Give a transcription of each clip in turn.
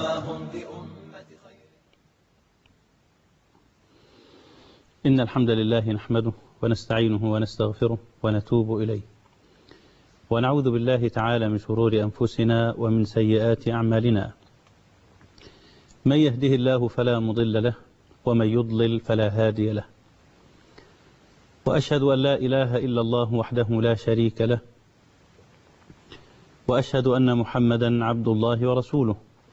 وهم لأمة خير إن الحمد لله نحمده ونستعينه ونستغفره ونتوب إليه ونعوذ بالله تعالى من شرور أنفسنا ومن سيئات أعمالنا من يهده الله فلا مضل له ومن يضلل فلا هادي له وأشهد أن لا إله إلا الله وحده لا شريك له وأشهد أن محمدا عبد الله ورسوله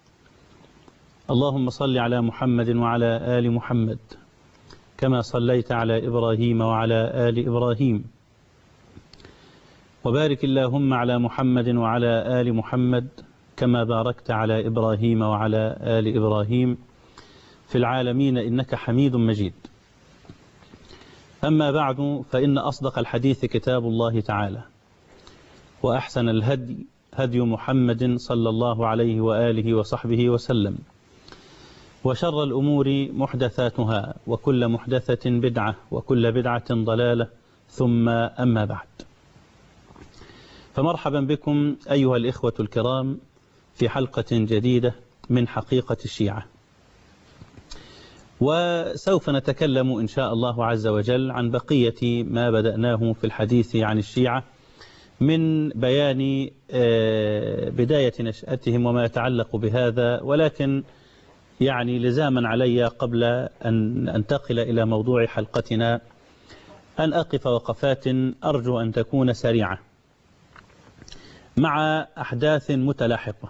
اللهم صل على محمد وعلى آل محمد كما صليت على إبراهيم وعلى آل إبراهيم وبارك اللهم على محمد وعلى آل محمد كما باركت على إبراهيم وعلى آل إبراهيم في العالمين إنك حميد مجيد أما بعد فإن أصدق الحديث كتاب الله تعالى وأحسن الهدي هدي محمد صلى الله عليه وآله وصحبه وسلم وشر الأمور محدثاتها وكل محدثة بدعة وكل بدعة ضلالة ثم أما بعد فمرحبا بكم أيها الإخوة الكرام في حلقة جديدة من حقيقة الشيعة وسوف نتكلم إن شاء الله عز وجل عن بقية ما بدأناه في الحديث عن الشيعة من بيان بداية نشأتهم وما يتعلق بهذا ولكن يعني لزاما علي قبل أن أنتقل إلى موضوع حلقتنا أن أقف وقفات أرجو أن تكون سريعة مع أحداث متلاحقة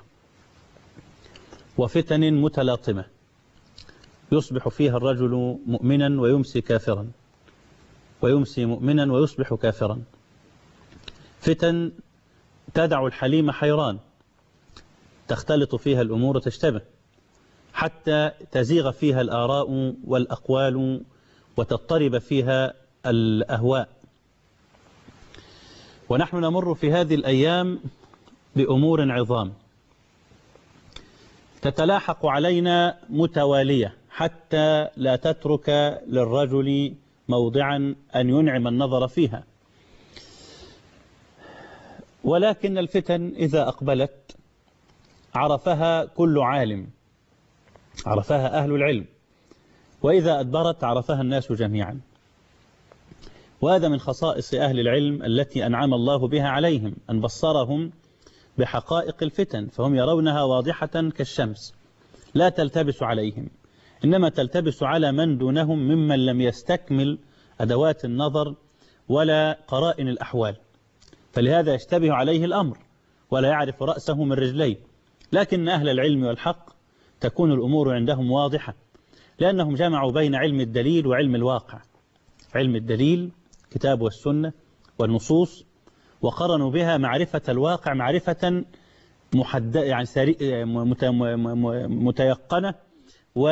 وفتن متلاطمة يصبح فيها الرجل مؤمنا ويمسي كافرا ويمسي مؤمنا ويصبح كافرا فتن تدع الحليم حيران تختلط فيها الأمور تشتبه حتى تزيغ فيها الآراء والأقوال وتضطرب فيها الأهواء ونحن نمر في هذه الأيام بأمور عظام تتلاحق علينا متوالية حتى لا تترك للرجل موضعا أن ينعم النظر فيها ولكن الفتن إذا أقبلت عرفها كل عالم عرفها أهل العلم وإذا أدبرت عرفها الناس جميعا وهذا من خصائص أهل العلم التي أنعم الله بها عليهم أن بصرهم بحقائق الفتن فهم يرونها واضحة كالشمس لا تلتبس عليهم إنما تلتبس على من دونهم ممن لم يستكمل أدوات النظر ولا قرائن الأحوال فلهذا يشتبه عليه الأمر ولا يعرف رأسه من رجليه لكن أهل العلم والحق تكون الأمور عندهم واضحة لأنهم جمعوا بين علم الدليل وعلم الواقع علم الدليل كتاب والسنة والنصوص وقرنوا بها معرفة الواقع معرفة محد يعني متيقنة و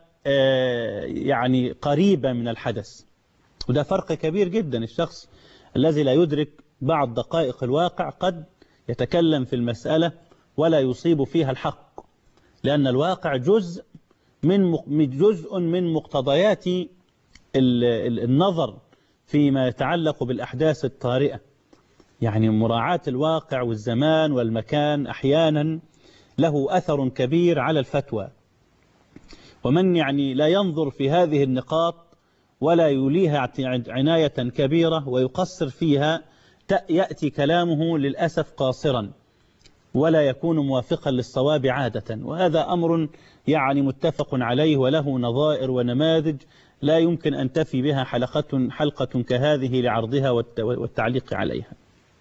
يعني قريبة من الحدث وده فرق كبير جدا الشخص الذي لا يدرك بعض دقائق الواقع قد يتكلم في المسألة ولا يصيب فيها الحق لأن الواقع جزء من جزء من مقتضيات النظر فيما يتعلق بالأحداث الطارئة يعني مراعاة الواقع والزمان والمكان أحيانا له أثر كبير على الفتوى ومن يعني لا ينظر في هذه النقاط ولا يوليها عناية كبيرة ويقصر فيها يأتي كلامه للأسف قاصرا ولا يكون موافقا للصواب عادة وهذا أمر يعني متفق عليه وله نظائر ونماذج لا يمكن أن تفي بها حلقة, حلقة كهذه لعرضها والتعليق عليها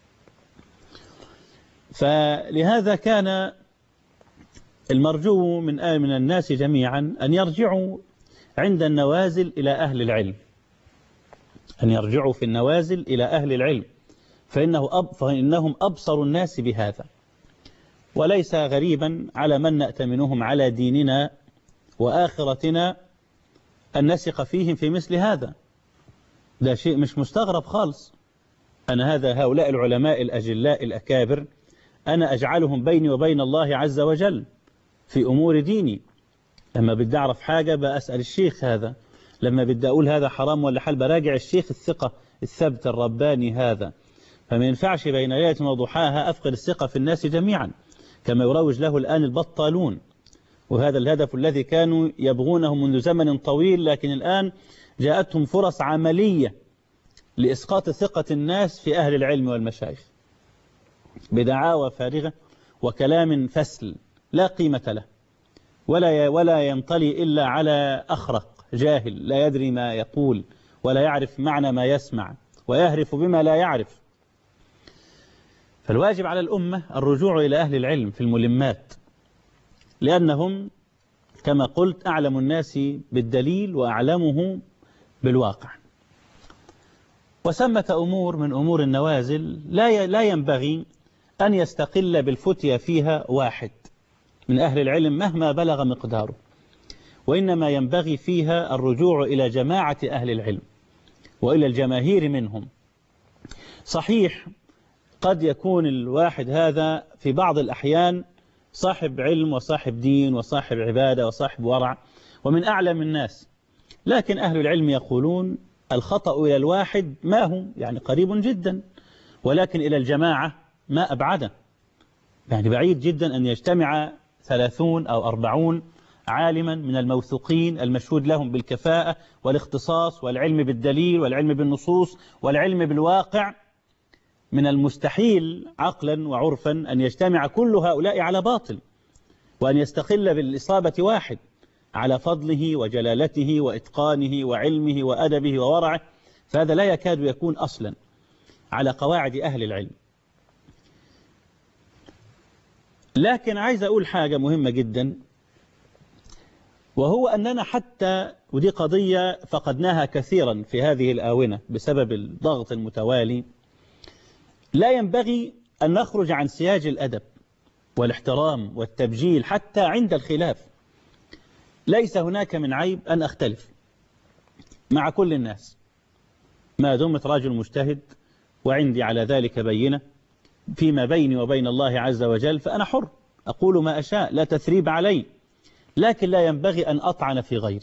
فلهذا كان المرجو من من الناس جميعا أن يرجعوا عند النوازل إلى أهل العلم أن يرجعوا في النوازل إلى أهل العلم فإنه أب فإنهم أبصر الناس بهذا وليس غريبا على من نأتمنهم على ديننا وآخرتنا أن نثق فيهم في مثل هذا ده شيء مش مستغرب خالص أنا هذا هؤلاء العلماء الأجلاء الأكابر أنا أجعلهم بيني وبين الله عز وجل في أمور ديني لما بدي أعرف حاجة بأسأل الشيخ هذا لما بدي أقول هذا حرام ولا حل براجع الشيخ الثقة الثبت الرباني هذا فما ينفعش بين ليلة وضحاها أفقد الثقة في الناس جميعا كما يروج له الآن البطالون وهذا الهدف الذي كانوا يبغونه منذ زمن طويل لكن الآن جاءتهم فرص عملية لإسقاط ثقة الناس في أهل العلم والمشايخ بدعاوى فارغة وكلام فسل لا قيمة له ولا ولا ينطلي إلا على أخرق جاهل لا يدري ما يقول ولا يعرف معنى ما يسمع ويهرف بما لا يعرف فالواجب على الأمة الرجوع إلى أهل العلم في الملمات لأنهم كما قلت أعلم الناس بالدليل وأعلمه بالواقع وثمة أمور من أمور النوازل لا لا ينبغي أن يستقل بالفتية فيها واحد من أهل العلم مهما بلغ مقداره وإنما ينبغي فيها الرجوع إلى جماعة أهل العلم وإلى الجماهير منهم صحيح قد يكون الواحد هذا في بعض الأحيان صاحب علم وصاحب دين وصاحب عبادة وصاحب ورع ومن أعلم الناس لكن أهل العلم يقولون الخطأ إلى الواحد ما هو يعني قريب جدا ولكن إلى الجماعة ما أبعده يعني بعيد جدا أن يجتمع ثلاثون أو أربعون عالما من الموثوقين المشهود لهم بالكفاءة والاختصاص والعلم بالدليل والعلم بالنصوص والعلم بالواقع من المستحيل عقلا وعرفا أن يجتمع كل هؤلاء على باطل وأن يستقل بالإصابة واحد على فضله وجلالته وإتقانه وعلمه وأدبه وورعه فهذا لا يكاد يكون أصلا على قواعد أهل العلم لكن عايز أقول حاجة مهمة جدا وهو أننا حتى ودي قضية فقدناها كثيرا في هذه الآونة بسبب الضغط المتوالي لا ينبغي أن نخرج عن سياج الأدب والاحترام والتبجيل حتى عند الخلاف ليس هناك من عيب أن أختلف مع كل الناس ما دمت رجل مجتهد وعندي على ذلك بينة فيما بيني وبين الله عز وجل فأنا حر أقول ما أشاء لا تثريب علي لكن لا ينبغي أن أطعن في غيري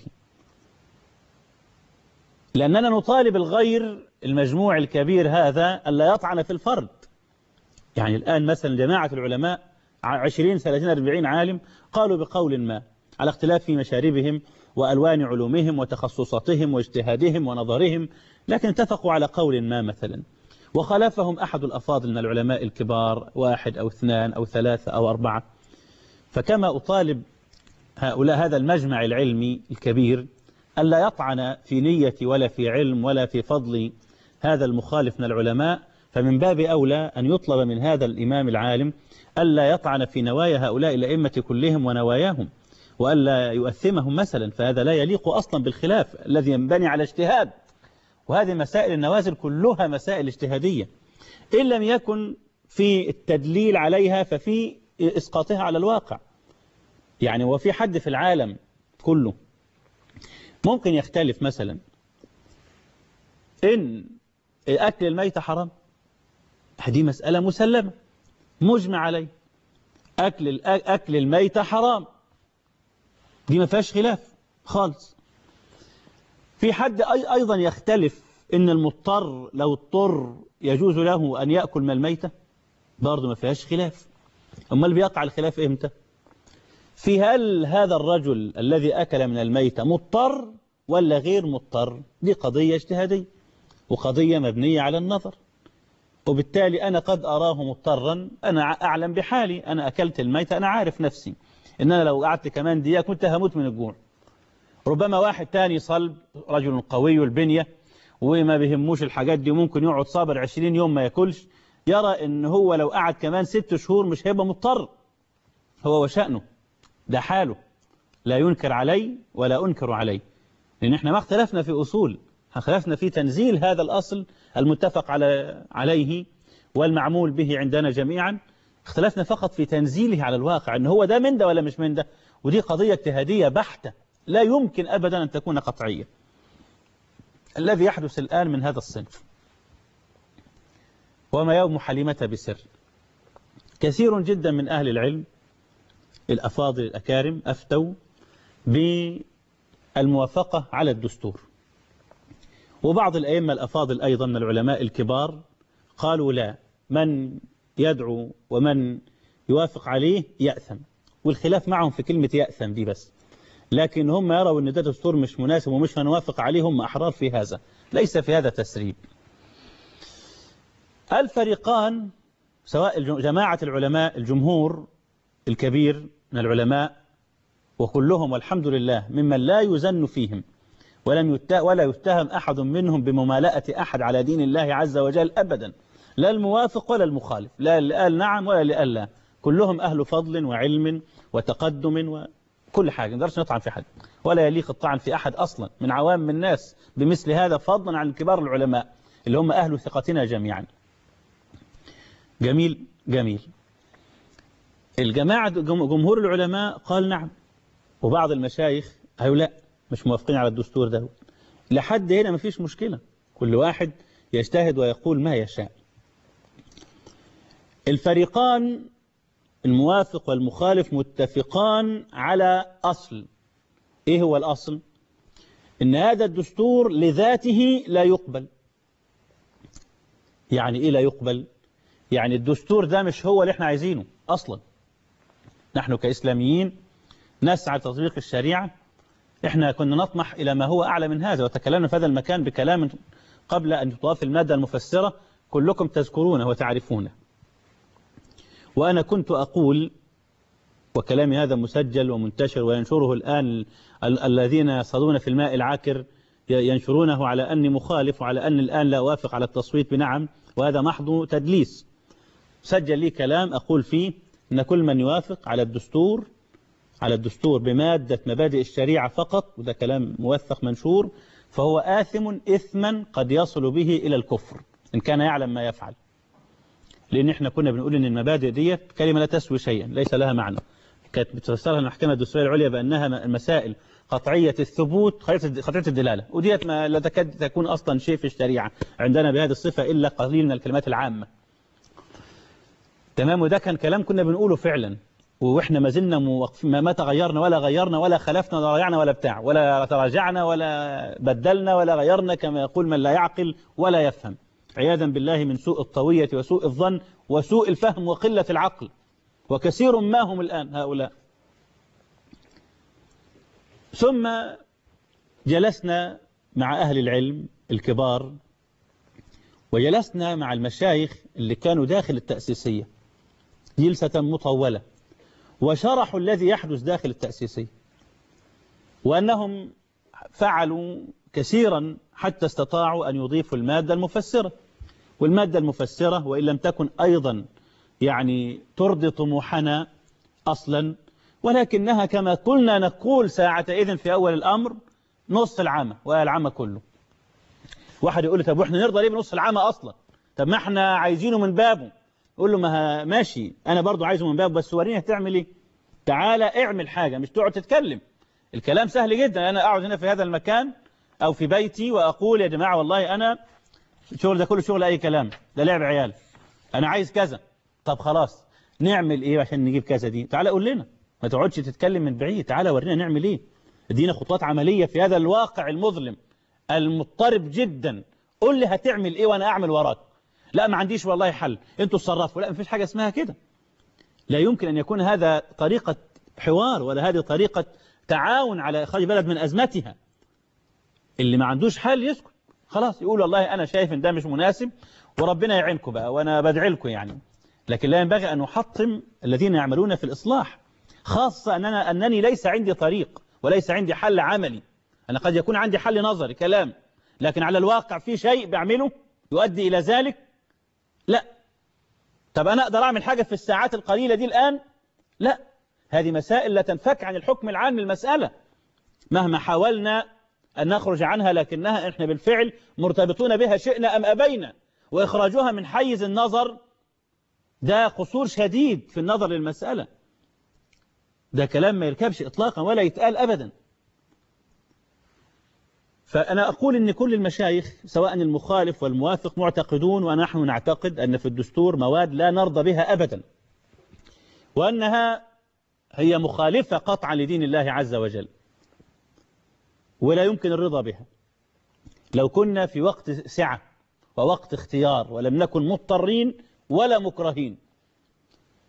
لأننا نطالب الغير المجموع الكبير هذا ألا يطعن في الفرد يعني الآن مثلا جماعة العلماء 20 30 40 عالم قالوا بقول ما على اختلاف في مشاربهم وألوان علومهم وتخصصاتهم واجتهادهم ونظرهم لكن اتفقوا على قول ما مثلا وخالفهم أحد الأفاضل من العلماء الكبار واحد أو اثنان أو ثلاثة أو أربعة فكما أطالب هؤلاء هذا المجمع العلمي الكبير ألا يطعن في نية ولا في علم ولا في فضل هذا المخالف من العلماء فمن باب أولى أن يطلب من هذا الإمام العالم ألا يطعن في نوايا هؤلاء الأئمة كلهم ونواياهم وألا يؤثمهم مثلا فهذا لا يليق أصلا بالخلاف الذي ينبني على اجتهاد وهذه مسائل النوازل كلها مسائل اجتهادية إن لم يكن في التدليل عليها ففي إسقاطها على الواقع يعني وفي حد في العالم كله ممكن يختلف مثلا إن أكل الميت حرام هذه مسألة مسلمة مجمع عليه أكل أكل الميت حرام دي ما فيهاش خلاف خالص في حد أيضا يختلف إن المضطر لو اضطر يجوز له أن يأكل من الميتة برضه ما فيهاش خلاف أمال بيقع الخلاف إمتى في هل هذا الرجل الذي أكل من الميتة مضطر ولا غير مضطر دي قضية اجتهادية وقضية مبنية على النظر وبالتالي أنا قد أراه مضطرا أنا أعلم بحالي أنا أكلت الميتة أنا عارف نفسي إن أنا لو قعدت كمان دقيقة كنت هموت من الجوع ربما واحد تاني صلب رجل قوي البنية وما بيهموش الحاجات دي ممكن يقعد صابر 20 يوم ما ياكلش يرى ان هو لو قعد كمان ست شهور مش هيبقى مضطر هو وشأنه ده حاله لا ينكر علي ولا أنكر عليه لأن احنا ما اختلفنا في أصول اختلفنا في تنزيل هذا الأصل المتفق على عليه والمعمول به عندنا جميعا اختلفنا فقط في تنزيله على الواقع ان هو ده من ده ولا مش من ده ودي قضية اجتهادية بحتة لا يمكن أبدا أن تكون قطعية الذي يحدث الآن من هذا الصنف وما يوم حليمة بسر كثير جدا من أهل العلم الأفاضل الأكارم أفتوا بالموافقة على الدستور وبعض الأئمة الأفاضل أيضا من العلماء الكبار قالوا لا من يدعو ومن يوافق عليه يأثم والخلاف معهم في كلمة يأثم دي بس لكن هم يروا أن ده دستور مش مناسب ومش هنوافق عليه هم أحرار في هذا ليس في هذا تسريب الفريقان سواء جماعة العلماء الجمهور الكبير من العلماء وكلهم والحمد لله ممن لا يزن فيهم ولم ولا يتهم أحد منهم بممالأة أحد على دين الله عز وجل أبدا لا الموافق ولا المخالف لا اللي قال نعم ولا اللي قال لا كلهم أهل فضل وعلم وتقدم وكل حاجة ما نقدرش نطعن في حد ولا يليق الطعن في أحد أصلا من عوام الناس بمثل هذا فضلا عن كبار العلماء اللي هم أهل ثقتنا جميعا جميل جميل الجماعة جمهور العلماء قال نعم وبعض المشايخ قالوا لا مش موافقين على الدستور ده لحد هنا مفيش مشكلة كل واحد يجتهد ويقول ما يشاء الفريقان الموافق والمخالف متفقان على أصل إيه هو الأصل إن هذا الدستور لذاته لا يقبل يعني إيه لا يقبل يعني الدستور ده مش هو اللي احنا عايزينه أصلا نحن كإسلاميين نسعى لتطبيق الشريعة احنا كنا نطمح إلى ما هو أعلى من هذا وتكلمنا في هذا المكان بكلام قبل أن تضاف المادة المفسرة كلكم تذكرونه وتعرفونه وأنا كنت أقول وكلامي هذا مسجل ومنتشر وينشره الآن ال الذين يصطادون في الماء العاكر ينشرونه على أني مخالف وعلى أني الآن لا أوافق على التصويت بنعم وهذا محض تدليس سجل لي كلام أقول فيه أن كل من يوافق على الدستور على الدستور بمادة مبادئ الشريعة فقط وده كلام موثق منشور فهو آثم إثما قد يصل به إلى الكفر إن كان يعلم ما يفعل لأن إحنا كنا بنقول إن المبادئ ديت كلمة لا تسوي شيئا ليس لها معنى كانت بتفسرها المحكمة الدستورية العليا بأنها المسائل قطعية الثبوت قطعية الدلالة وديت ما لا تكاد تكون أصلا شيء في الشريعة عندنا بهذه الصفة إلا قليل من الكلمات العامة تمام وده كان كلام كنا بنقوله فعلا واحنا ما زلنا موقفين ما تغيرنا ولا غيرنا ولا خلفنا ولا رجعنا ولا بتاع ولا تراجعنا ولا بدلنا ولا غيرنا كما يقول من لا يعقل ولا يفهم عياذا بالله من سوء الطوية وسوء الظن وسوء الفهم وقلة العقل وكثير ما هم الآن هؤلاء ثم جلسنا مع أهل العلم الكبار وجلسنا مع المشايخ اللي كانوا داخل التأسيسية جلسة مطولة وشرحوا الذي يحدث داخل التأسيسية وأنهم فعلوا كثيرا حتى استطاعوا أن يضيفوا المادة المفسرة والمادة المفسرة وإن لم تكن أيضا يعني ترضي طموحنا أصلا ولكنها كما قلنا نقول ساعة إذن في أول الأمر نص العامة والعامة كله واحد يقول لي طب واحنا نرضى ليه بنص العامة أصلا طب ما احنا عايزينه من بابه يقول له ما ماشي أنا برضو عايزه من بابه بس وريني هتعمل إيه تعالى اعمل حاجة مش تقعد تتكلم الكلام سهل جدا أنا أقعد هنا في هذا المكان أو في بيتي وأقول يا جماعة والله أنا الشغل ده كله شغل أي كلام ده لعب عيال أنا عايز كذا طب خلاص نعمل إيه عشان نجيب كذا دي تعالى قول لنا ما تقعدش تتكلم من بعيد تعالى ورينا نعمل إيه ادينا خطوات عملية في هذا الواقع المظلم المضطرب جدا قول لي هتعمل إيه وأنا أعمل وراك لا ما عنديش والله حل انتوا تصرفوا لا ما فيش حاجة اسمها كده لا يمكن أن يكون هذا طريقة حوار ولا هذه طريقة تعاون على إخراج بلد من أزمتها اللي ما عندوش حل يسكت خلاص يقول والله أنا شايف إن ده مش مناسب وربنا يعينكم بقى وأنا بدعي لكم يعني لكن لا ينبغي أن نحطم الذين يعملون في الإصلاح خاصة أننا أنني ليس عندي طريق وليس عندي حل عملي أنا قد يكون عندي حل نظري كلام لكن على الواقع في شيء بعمله يؤدي إلى ذلك لا طب أنا أقدر أعمل حاجة في الساعات القليلة دي الآن لا هذه مسائل لا تنفك عن الحكم العام للمسألة مهما حاولنا أن نخرج عنها لكنها إحنا بالفعل مرتبطون بها شئنا أم أبينا وإخراجها من حيز النظر ده قصور شديد في النظر للمسألة ده كلام ما يركبش إطلاقا ولا يتقال أبدا فأنا أقول أن كل المشايخ سواء المخالف والموافق معتقدون ونحن نعتقد أن في الدستور مواد لا نرضى بها أبدا وأنها هي مخالفة قطعا لدين الله عز وجل ولا يمكن الرضا بها لو كنا في وقت سعة ووقت اختيار ولم نكن مضطرين ولا مكرهين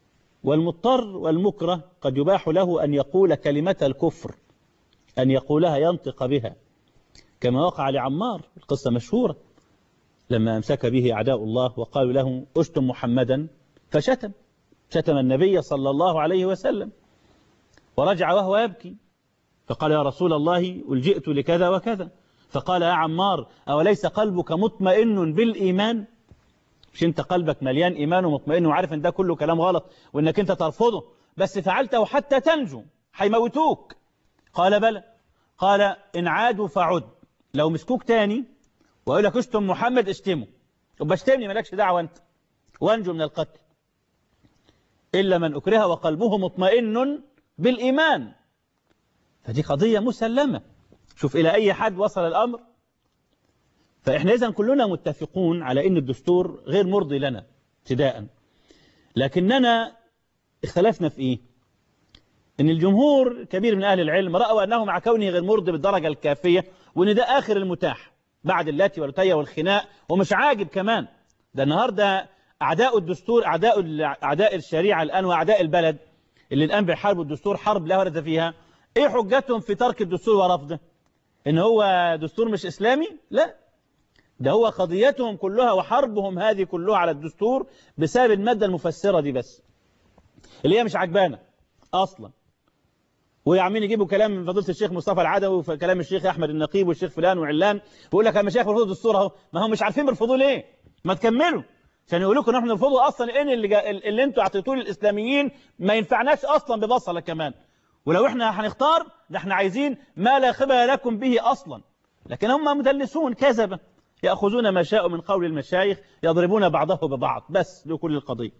والمضطر والمكره قد يباح له أن يقول كلمة الكفر أن يقولها ينطق بها كما وقع لعمار القصة مشهورة لما أمسك به أعداء الله وقالوا له أشتم محمدا فشتم شتم النبي صلى الله عليه وسلم ورجع وهو يبكي فقال يا رسول الله ألجئت لكذا وكذا فقال يا عمار أوليس قلبك مطمئن بالإيمان مش انت قلبك مليان إيمان ومطمئن وعارف ان ده كله كلام غلط وانك انت ترفضه بس فعلته حتى تنجو هيموتوك قال بلى قال إن عادوا فعد لو مسكوك تاني ويقول لك اشتم محمد اشتمه يبقى اشتمني مالكش دعوة انت وانجو من القتل إلا من أكره وقلبه مطمئن بالإيمان فدي قضية مسلمة شوف إلى أي حد وصل الأمر فإحنا إذن كلنا متفقون على أن الدستور غير مرضي لنا ابتداء لكننا اختلفنا في إيه أن الجمهور كبير من أهل العلم رأوا أنه مع كونه غير مرضي بالدرجة الكافية وأن ده آخر المتاح بعد اللاتي والتي والخناء ومش عاجب كمان ده النهاردة أعداء الدستور أعداء أعداء الشريعة الآن وأعداء البلد اللي الآن بيحاربوا الدستور حرب لا ورد فيها إيه حجتهم في ترك الدستور ورفضه إن هو دستور مش إسلامي لا ده هو قضيتهم كلها وحربهم هذه كلها على الدستور بسبب المادة المفسرة دي بس اللي هي مش عجبانة أصلا وعمالين يجيبوا كلام من فضيله الشيخ مصطفى العدوي وكلام الشيخ احمد النقيب والشيخ فلان وعلان بيقول لك انا شايف بيرفضوا الدستور اهو ما هم مش عارفين بيرفضوه ليه ما تكملوا عشان يقولوا لكم نحن نرفضه اصلا ان اللي, جا... اللي انتوا اعطيتوه للاسلاميين ما ينفعناش اصلا ببصله كمان ولو احنا هنختار ده احنا عايزين ما لا خبر لكم به اصلا لكن هم مدلسون كذبه ياخذون ما شاءوا من قول المشايخ يضربون بعضه ببعض بس لكل القضيه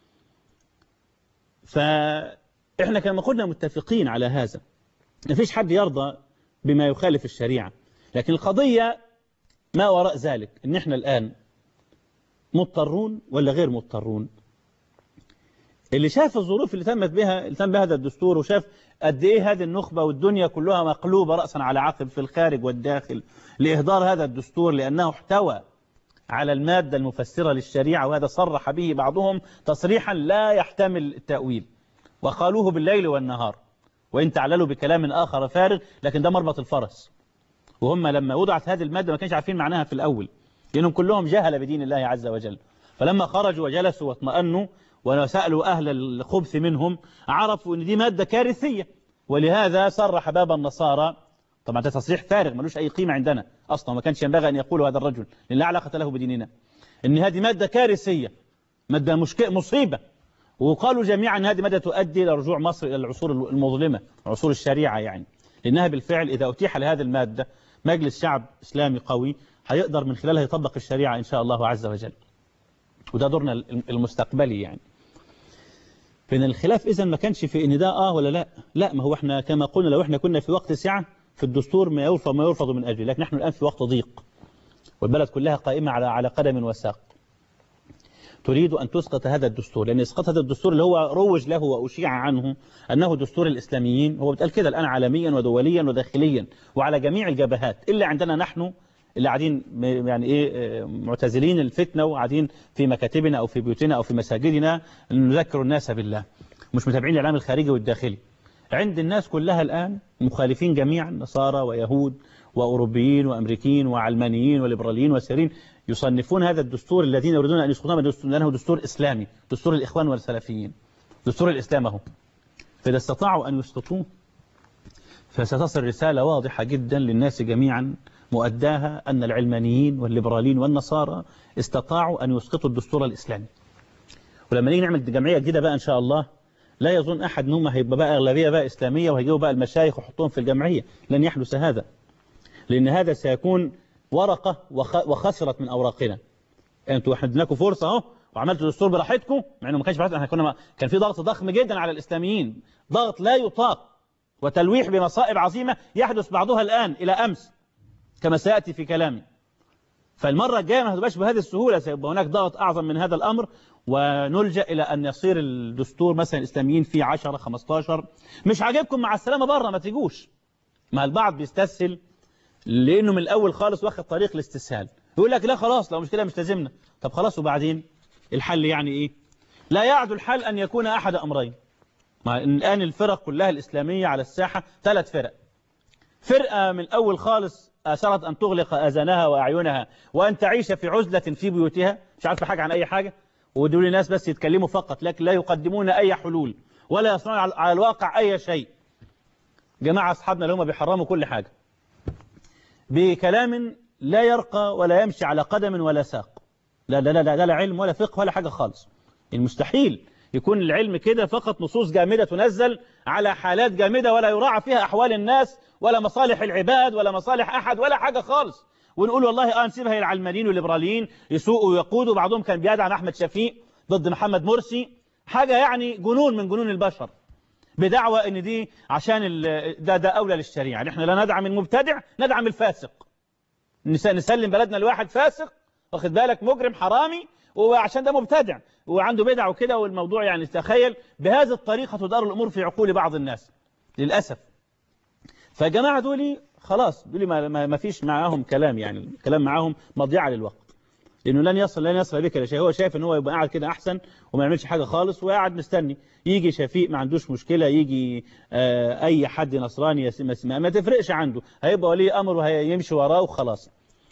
فاحنا كما قلنا متفقين على هذا ما فيش حد يرضى بما يخالف الشريعة لكن القضية ما وراء ذلك ان احنا الآن مضطرون ولا غير مضطرون اللي شاف الظروف اللي تمت بها اللي تم بهذا الدستور وشاف قد ايه هذه النخبة والدنيا كلها مقلوبة رأسا على عقب في الخارج والداخل لإهدار هذا الدستور لأنه احتوى على المادة المفسرة للشريعة وهذا صرح به بعضهم تصريحا لا يحتمل التأويل وقالوه بالليل والنهار وإن تعللوا بكلام آخر فارغ لكن ده مربط الفرس وهم لما وضعت هذه المادة ما كانش عارفين معناها في الأول لأنهم كلهم جهل بدين الله عز وجل فلما خرجوا وجلسوا واطمأنوا وسألوا أهل الخبث منهم عرفوا أن دي مادة كارثية ولهذا صرح باب النصارى طبعا ده تصريح فارغ ملوش أي قيمة عندنا أصلا ما كانش ينبغي أن يقول هذا الرجل لأن لا علاقة له بديننا أن هذه مادة كارثية مادة مشكلة مصيبة وقالوا جميعا أن هذه مادة تؤدي إلى رجوع مصر إلى العصور المظلمة عصور الشريعة يعني لأنها بالفعل إذا أتيح لهذه المادة مجلس شعب إسلامي قوي هيقدر من خلالها يطبق الشريعة إن شاء الله عز وجل وده دورنا المستقبلي يعني فإن الخلاف إذا ما كانش في إن ده آه ولا لا لا ما هو إحنا كما قلنا لو إحنا كنا في وقت سعة في الدستور ما يرفض ما يرفض من أجله لكن نحن الآن في وقت ضيق والبلد كلها قائمة على على قدم وساق تريد أن تسقط هذا الدستور لأن إسقاط هذا الدستور اللي هو روج له وأشيع عنه أنه دستور الإسلاميين هو بتقال كده الآن عالميا ودوليا وداخليا وعلى جميع الجبهات إلا عندنا نحن اللي قاعدين يعني إيه معتزلين الفتنة وقاعدين في مكاتبنا أو في بيوتنا أو في مساجدنا نذكر الناس بالله مش متابعين الإعلام الخارجي والداخلي عند الناس كلها الآن مخالفين جميعا نصارى ويهود وأوروبيين وأمريكيين وعلمانيين وليبراليين وسيرين يصنفون هذا الدستور الذين يريدون أن يسقطوه لأنه دستور إسلامي دستور الإخوان والسلفيين دستور الإسلام هو فإذا استطاعوا أن يسقطوه فستصل رسالة واضحة جدا للناس جميعا مؤداها أن العلمانيين والليبراليين والنصارى استطاعوا أن يسقطوا الدستور الإسلامي ولما نيجي نعمل جمعية جديدة بقى إن شاء الله لا يظن أحد أنهم هيبقى بقى أغلبية بقى إسلامية وهيجيبوا بقى المشايخ ويحطوهم في الجمعية لن يحدث هذا لأن هذا سيكون ورقة وخسرت من أوراقنا أنتوا احنا اديناكم فرصة اهو وعملتوا دستور براحتكم مع انه ما كانش براحتنا احنا كنا ما كان في ضغط ضخم جدا على الاسلاميين ضغط لا يطاق وتلويح بمصائب عظيمة يحدث بعضها الآن إلى أمس كما سيأتي في كلامي فالمرة الجاية ما هتبقاش بهذه السهولة سيبقى هناك ضغط أعظم من هذا الأمر ونلجأ إلى أن يصير الدستور مثلا الإسلاميين فيه 10 15 مش عاجبكم مع السلامة بره ما تيجوش ما البعض بيستسهل لأنه من الأول خالص واخد طريق الاستسهال يقول لك لا خلاص لو مش كده مش لازمنا طب خلاص وبعدين الحل يعني إيه لا يعد الحال أن يكون أحد أمرين مع إن الآن الفرق كلها الإسلامية على الساحة ثلاث فرق فرقة من الأول خالص أثرت أن تغلق أذانها وأعينها وأن تعيش في عزلة في بيوتها مش عارفة حاجة عن أي حاجة ودول الناس بس يتكلموا فقط لكن لا يقدمون أي حلول ولا يصنعون على على الواقع أي شيء جماعة أصحابنا اللي هم بيحرموا كل حاجة بكلام لا يرقى ولا يمشي على قدم ولا ساق لا لا لا لا, لا علم ولا فقه ولا حاجة خالص المستحيل يكون العلم كده فقط نصوص جامدة تنزل على حالات جامدة ولا يراعى فيها أحوال الناس ولا مصالح العباد ولا مصالح أحد ولا حاجة خالص ونقول والله اه نسيبها للعلمانيين والليبراليين يسوقوا ويقودوا بعضهم كان بيدعم أحمد شفيق ضد محمد مرسي حاجة يعني جنون من جنون البشر بدعوى ان دي عشان ال- ده ده اولى للشريعه نحن لا ندعم المبتدع ندعم الفاسق نس- نسلم بلدنا لواحد فاسق واخد بالك مجرم حرامي وعشان ده مبتدع وعنده بدع وكده والموضوع يعني تخيل بهذه الطريقه تدار الامور في عقول بعض الناس للاسف فالجماعه دول خلاص دول ما, ما ما فيش معاهم كلام يعني الكلام معاهم مضيعه للوقت لانه لن يصل لن يصل بك لشيء هو شايف ان هو يبقى قاعد كده احسن وما يعملش حاجه خالص وقاعد مستني يجي شفيق ما عندوش مشكله يجي آه اي حد نصراني يس- ما, ما تفرقش عنده هيبقى ولي امر وهيمشي وراه وخلاص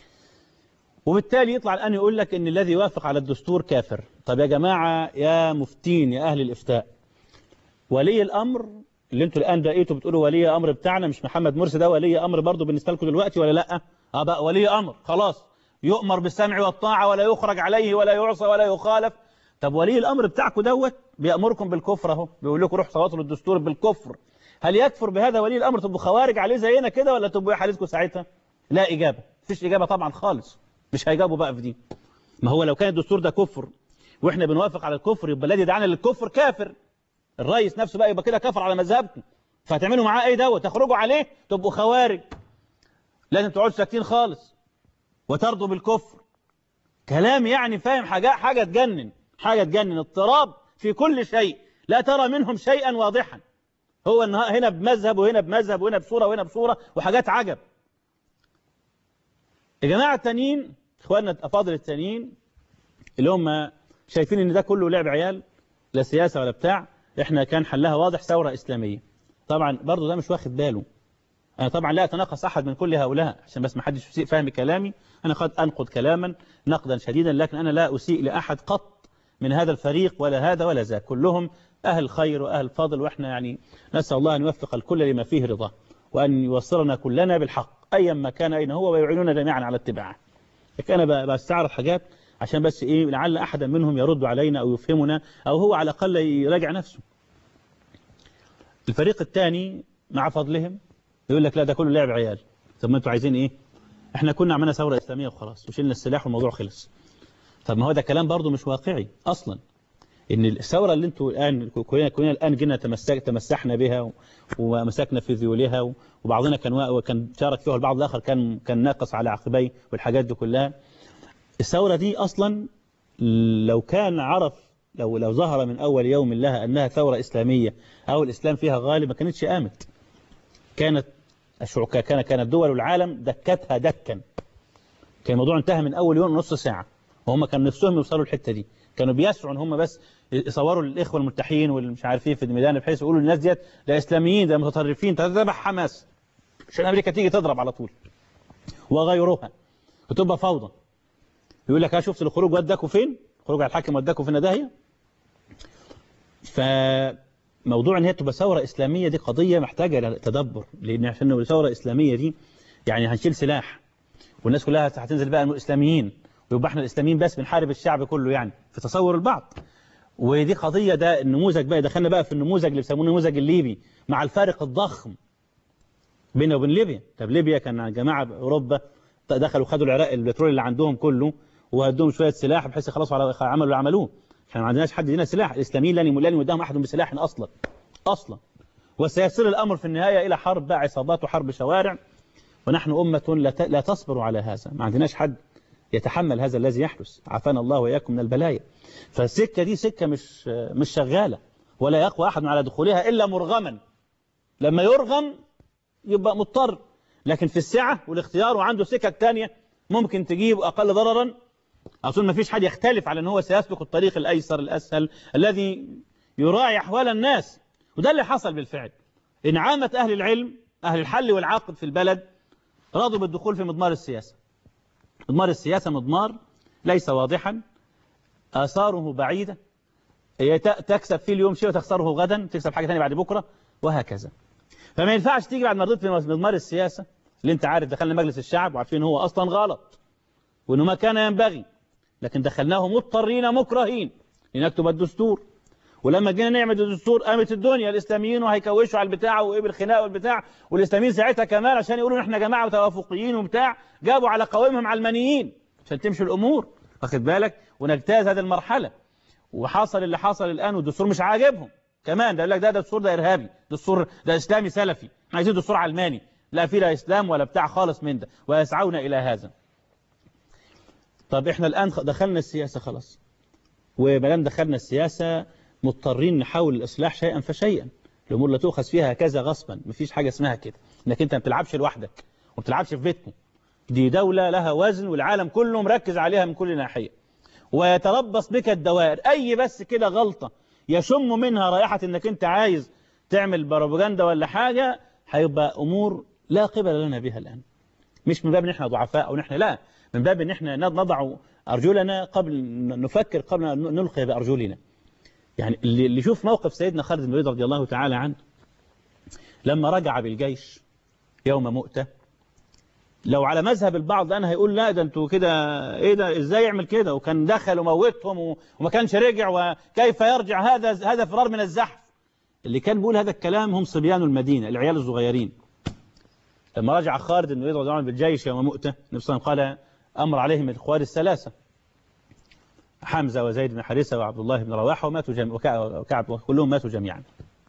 وبالتالي يطلع الان يقول لك ان الذي يوافق على الدستور كافر طب يا جماعه يا مفتين يا اهل الافتاء ولي الامر اللي انتوا الان بقيتوا بتقولوا ولي امر بتاعنا مش محمد مرسي ده ولي امر برضه بالنسبه لكم دلوقتي ولا لا اه بقى ولي امر خلاص يؤمر بالسمع والطاعه ولا يخرج عليه ولا يعصى ولا يخالف طب ولي الامر بتاعكم دوت بيامركم بالكفر اهو بيقول لكم روحوا صوتوا للدستور بالكفر هل يكفر بهذا ولي الامر تبقوا خوارج عليه زينا كده ولا تبقوا ايه حالتكم ساعتها لا اجابه مفيش اجابه طبعا خالص مش هيجاوبوا بقى في دي ما هو لو كان الدستور ده كفر واحنا بنوافق على الكفر يبقى الذي دعانا للكفر كافر الرئيس نفسه بقى يبقى كده كفر على مذهبكم فهتعملوا معاه ايه دوت تخرجوا عليه تبقوا خوارج لازم تقعدوا ساكتين خالص وترضوا بالكفر كلام يعني فاهم حاجة حاجة تجنن حاجة تجنن اضطراب في كل شيء لا ترى منهم شيئا واضحا هو إن هنا بمذهب وهنا بمذهب وهنا بصورة وهنا بصورة وحاجات عجب يا جماعة التانيين اخواننا الافاضل التانيين اللي هم شايفين ان ده كله لعب عيال لا سياسة ولا بتاع احنا كان حلها واضح ثورة اسلامية طبعا برضو ده مش واخد باله أنا طبعا لا أتناقص أحد من كل هؤلاء عشان بس ما حدش يسيء فهم كلامي أنا قد أنقد كلاما نقدا شديدا لكن أنا لا أسيء لأحد قط من هذا الفريق ولا هذا ولا ذاك كلهم أهل خير وأهل فضل وإحنا يعني نسأل الله أن يوفق الكل لما فيه رضاه وأن يوصلنا كلنا بالحق أيا ما كان أين هو ويعيننا جميعا على اتباعه لكن أنا ب- بستعرض حاجات عشان بس إيه لعل أحدا منهم يرد علينا أو يفهمنا أو هو على الأقل يراجع نفسه الفريق الثاني مع فضلهم يقول لك لا ده كله لعب عيال طب ما انتوا عايزين ايه احنا كنا عملنا ثوره اسلاميه وخلاص وشلنا السلاح والموضوع خلص طب ما هو ده كلام برضه مش واقعي اصلا ان الثوره اللي انتوا الان كلنا كلنا الان جينا تمسك تمسحنا بها و- ومسكنا في ذيولها و- وبعضنا كان وا- وكان شارك فيها البعض الاخر كان كان ناقص على عقبيه والحاجات دي كلها الثوره دي اصلا لو كان عرف لو لو ظهر من اول يوم لها انها ثوره اسلاميه او الاسلام فيها غالب ما كانتش قامت كانت الشعوب كان كانت دول العالم دكتها دكا كان الموضوع انتهى من اول يوم نص ساعه وهم كان نفسهم يوصلوا الحته دي كانوا بيسعوا ان هم بس يصوروا الاخوه الملتحين والمش عارفين في الميدان بحيث يقولوا للناس ديت ده اسلاميين ده متطرفين تتبع حماس عشان امريكا تيجي تضرب على طول وغيرها وتبقى فوضى يقول لك ها شفت الخروج وداكوا فين خروج على الحاكم وداكوا فين داهيه فموضوع ان هي تبقى ثوره اسلاميه دي قضيه محتاجه إلى تدبر لان عشان نبقى ثوره اسلاميه دي يعني هنشيل سلاح والناس كلها هتنزل بقى الاسلاميين ويبقى احنا الاسلاميين بس بنحارب الشعب كله يعني في تصور البعض ودي قضيه ده النموذج بقى دخلنا بقى في النموذج اللي بيسموه النموذج الليبي مع الفارق الضخم بيننا وبين ليبيا طب ليبيا كان جماعه اوروبا دخلوا خدوا العراق البترول اللي عندهم كله وهدوهم شويه سلاح بحيث يخلصوا على عملوا اللي عملوه احنا ما عندناش حد هنا سلاح الاسلاميين لن لن يمدهم احد بسلاح اصلا اصلا وسيصل الامر في النهايه الى حرب بقى عصابات وحرب شوارع ونحن امه لا ت- لا تصبر على هذا ما عندناش حد يتحمل هذا الذي يحدث عافانا الله واياكم من البلايا فالسكه دي سكه مش مش شغاله ولا يقوى احد على دخولها الا مرغما لما يرغم يبقى مضطر لكن في السعه والاختيار وعنده سكك تانية ممكن تجيب اقل ضررا أظن ما فيش حد يختلف على أن هو سيسلك الطريق الأيسر الأسهل الذي يراعي أحوال الناس وده اللي حصل بالفعل إن عامة أهل العلم أهل الحل والعقد في البلد رضوا بالدخول في مضمار السياسة مضمار السياسة مضمار ليس واضحا آثاره بعيدة تكسب فيه اليوم شيء وتخسره غدا تكسب حاجة ثانيه بعد بكرة وهكذا فما ينفعش تيجي بعد ما رضيت في مضمار السياسة اللي انت عارف دخلنا مجلس الشعب وعارفين هو أصلا غلط وأنه ما كان ينبغي لكن دخلناه مضطرين مكرهين لنكتب الدستور ولما جينا نعمل الدستور قامت الدنيا الاسلاميين وهيكوشوا على البتاع وايه بالخناق والبتاع والاسلاميين ساعتها كمان عشان يقولوا احنا جماعه توافقيين وبتاع جابوا على قوائمهم علمانيين عشان تمشي الامور واخد بالك ونجتاز هذه المرحله وحصل اللي حصل الان والدستور مش عاجبهم كمان ده يقول لك ده دستور ده ارهابي دستور ده اسلامي سلفي عايزين دستور علماني لا في لا اسلام ولا بتاع خالص من ده ويسعون الى هذا طب احنا الان دخلنا السياسه خلاص وما دام دخلنا السياسه مضطرين نحاول الإصلاح شيئا فشيئا الأمور لا تؤخذ فيها هكذا غصبا مفيش حاجة اسمها كده انك انت ما بتلعبش لوحدك وما بتلعبش في بيتكم دي دولة لها وزن والعالم كله مركز عليها من كل ناحية ويتربص بك الدوائر أي بس كده غلطة يشم منها رائحة انك انت عايز تعمل بروباجندا ولا حاجة هيبقى أمور لا قبل لنا بها الآن مش من باب ان احنا ضعفاء او نحن لا من باب ان احنا نضع أرجلنا قبل نفكر قبل أن نلقي بأرجلنا يعني اللي يشوف موقف سيدنا خالد بن الوليد رضي الله تعالى عنه لما رجع بالجيش يوم مؤتة لو على مذهب البعض أنا هيقول لا ده انتوا كده ايه ده ازاي يعمل كده وكان دخل وموتهم وما كانش رجع وكيف يرجع هذا هذا فرار من الزحف اللي كان بيقول هذا الكلام هم صبيان المدينة العيال الصغيرين لما رجع خالد بن الوليد رضي الله عنه بالجيش يوم مؤتة النبي صلى الله عليه وسلم قال أمر عليهم الإخوان الثلاثة حمزة وزيد بن حارثة وعبد الله بن رواحة وماتوا جميعا وكعب وكلهم ماتوا جميعا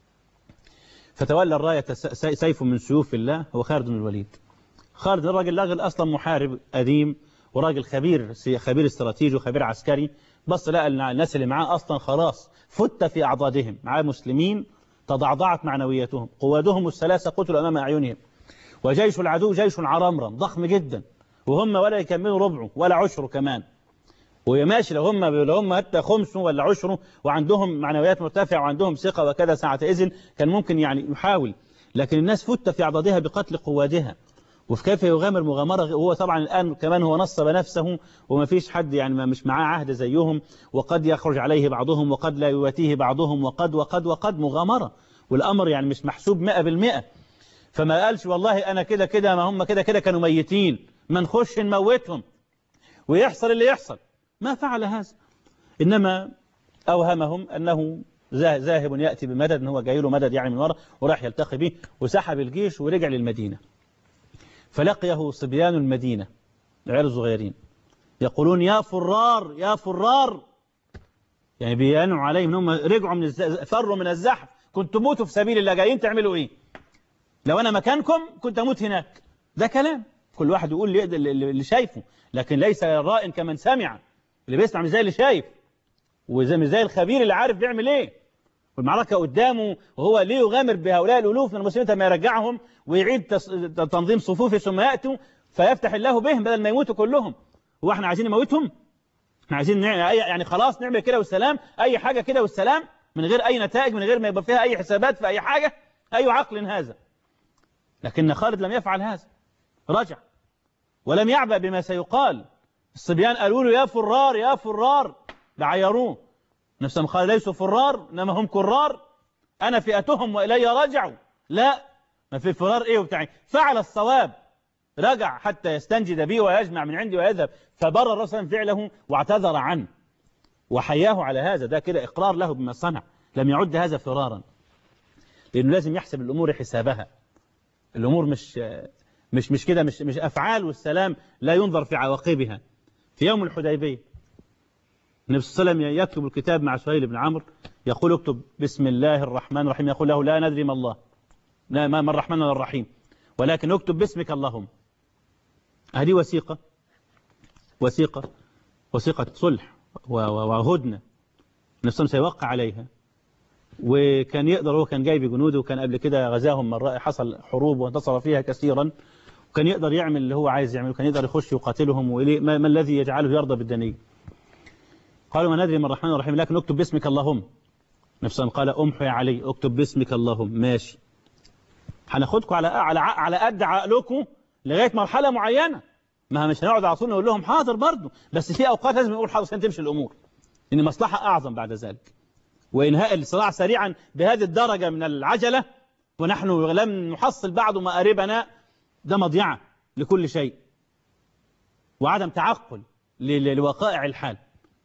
فتولى الراية سيف من سيوف الله هو خالد بن الوليد خالد الراجل راجل أصلا محارب قديم وراجل خبير خبير استراتيجي وخبير عسكري بس لقى الناس اللي معاه أصلا خلاص فت في أعضادهم معاه مسلمين تضعضعت معنوياتهم قوادهم الثلاثة قتلوا أمام أعينهم وجيش العدو جيش عرمرم ضخم جدا وهم ولا يكملوا ربعه ولا عشره كمان وماشي لو هم لو هم حتى خمسه ولا عشره وعندهم معنويات مرتفعة وعندهم ثقة وكذا ساعة إذن كان ممكن يعني يحاول لكن الناس فت في أعضادها بقتل قوادها وفي كيف يغامر مغامرة وهو طبعا الآن كمان هو نصب نفسه وما فيش حد يعني ما مش معاه عهد زيهم وقد يخرج عليه بعضهم وقد لا يواتيه بعضهم وقد وقد وقد مغامرة والأمر يعني مش محسوب مئة بالمئة فما قالش والله أنا كده كده ما هم كده كده كانوا ميتين ما نخش نموتهم ويحصل اللي يحصل ما فعل هذا إنما أوهمهم أنه ذاهب يأتي بمدد أنه جاي له مدد يعني من وراء وراح يلتقي به وسحب الجيش ورجع للمدينة فلقيه صبيان المدينة العيال الصغيرين يقولون يا فرار يا فرار يعني بيانوا عليهم انهم رجعوا من الز... فروا من الزحف كنتوا موتوا في سبيل الله جايين تعملوا ايه لو انا مكانكم كنت اموت هناك ده كلام كل واحد يقول اللي شايفه لكن ليس الرائن كمن سمع اللي بيسمع مش زي اللي شايف وزي مش زي الخبير اللي عارف بيعمل ايه والمعركة قدامه وهو ليه يغامر بهؤلاء الألوف من المسلمين ما يرجعهم ويعيد تنظيم صفوف ثم يأتوا فيفتح الله بهم بدل ما يموتوا كلهم هو احنا عايزين نموتهم احنا عايزين يعني خلاص نعمل كده والسلام أي حاجة كده والسلام من غير أي نتائج من غير ما يبقى فيها أي حسابات في أي حاجة أي عقل هذا لكن خالد لم يفعل هذا رجع ولم يعبأ بما سيقال الصبيان قالوا له يا فرار يا فرار بعيروه نفسهم قال ليسوا فرار إنما هم كرار أنا فئتهم وإلي رجعوا لا ما في فرار إيه وبتاعي فعل الصواب رجع حتى يستنجد بي ويجمع من عندي ويذهب فبر الرسول فعله واعتذر عنه وحياه على هذا ده كده إقرار له بما صنع لم يعد هذا فرارا لأنه لازم يحسب الأمور حسابها الأمور مش مش مش كده مش مش أفعال والسلام لا ينظر في عواقبها في يوم الحديبية النبي صلى الله عليه وسلم يكتب الكتاب مع سهيل بن عمرو يقول اكتب بسم الله الرحمن الرحيم يقول له لا ندري ما الله لا ما الرحمن ولا الرحيم ولكن اكتب باسمك اللهم هذه وثيقة وثيقة وثيقة صلح وهدنة النبي سيوقع عليها وكان يقدر هو كان جايب جنوده وكان قبل كده غزاهم مرة حصل حروب وانتصر فيها كثيرا كان يقدر يعمل اللي هو عايز يعمله كان يقدر يخش يقاتلهم وإليه ما, ما الذي يجعله يرضى بالدنيا قالوا ما ندري من الرحمن الرحيم لكن اكتب باسمك اللهم نفسه قال امحو يا علي اكتب باسمك اللهم ماشي هناخدكم على على على قد عقلكم لغايه مرحله معينه ما مش هنقعد على طول نقول لهم حاضر برضه بس في اوقات لازم نقول حاضر عشان تمشي الامور ان مصلحه اعظم بعد ذلك وانهاء الصراع سريعا بهذه الدرجه من العجله ونحن لم نحصل بعد مآربنا ده مضيعه لكل شيء وعدم تعقل لوقائع الحال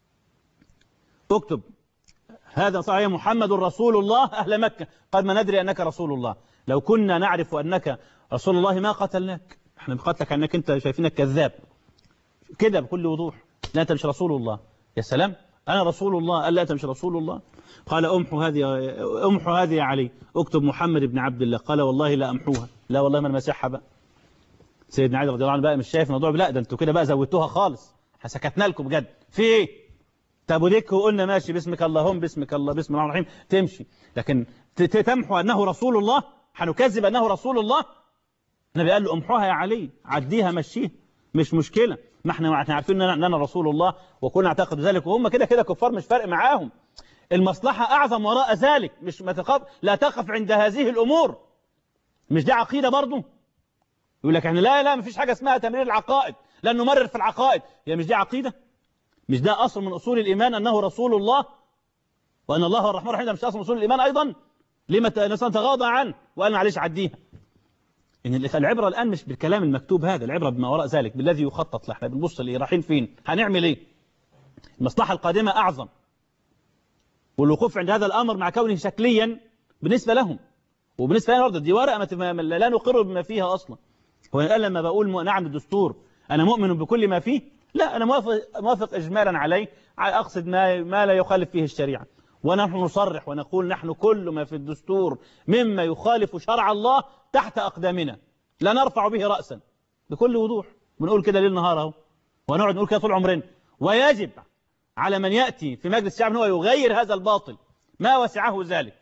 اكتب هذا صحيح محمد رسول الله أهل مكة قد ما ندري أنك رسول الله لو كنا نعرف أنك رسول الله ما قتلناك احنا بقتلك أنك أنت شايفينك كذاب كده بكل وضوح لا أنت مش رسول الله يا سلام أنا رسول الله قال لا أنت مش رسول الله قال أمحو هذه أمحو هذه يا علي اكتب محمد بن عبد الله قال والله لا أمحوها لا والله ما أنا مسيحها بقى سيدنا علي رضي الله عنه بقى مش شايف الموضوع لا ده انتوا كده بقى زودتوها خالص سكتنا لكم بجد في ايه طب وديك وقلنا ماشي باسمك اللهم باسمك الله بسم الله الرحمن الرحيم تمشي لكن تمحو أنه رسول الله هنكذب أنه رسول الله النبي قال له امحوها يا علي عديها مشيها مش مشكلة ما احنا احنا عارفين ان انا رسول الله وكنا نعتقد ذلك وهم كده كده كفار مش فارق معاهم المصلحة أعظم وراء ذلك مش ما تقف لا تقف عند هذه الأمور مش دي عقيدة برضه يقول لك احنا لا لا مفيش حاجة اسمها تمرير العقائد لن نمرر في العقائد هي مش دي عقيدة مش ده أصل من أصول الإيمان أنه رسول الله وأن الله هو الرحمن الرحيم ده مش أصل من أصول الإيمان أيضا لما الإنسان تغاضى عنه وقال معلش عديها إن العبرة الآن مش بالكلام المكتوب هذا العبرة بما وراء ذلك بالذي يخطط له احنا بنبص ليه رايحين فين هنعمل إيه المصلحة القادمة أعظم والوقوف عند هذا الأمر مع كونه شكليا بالنسبة لهم وبالنسبة لنا برضه دي ورقة ما لا نقر بما فيها أصلا هو قال لما بقول نعم الدستور أنا مؤمن بكل ما فيه لا أنا موافق, موافق إجمالا عليه أقصد ما, ما لا يخالف فيه الشريعة ونحن نصرح ونقول نحن كل ما في الدستور مما يخالف شرع الله تحت أقدامنا لا نرفع به رأسا بكل وضوح بنقول كده ليل نهار اهو ونقعد نقول كده طول عمرنا ويجب على من يأتي في مجلس الشعب هو يغير هذا الباطل ما وسعه ذلك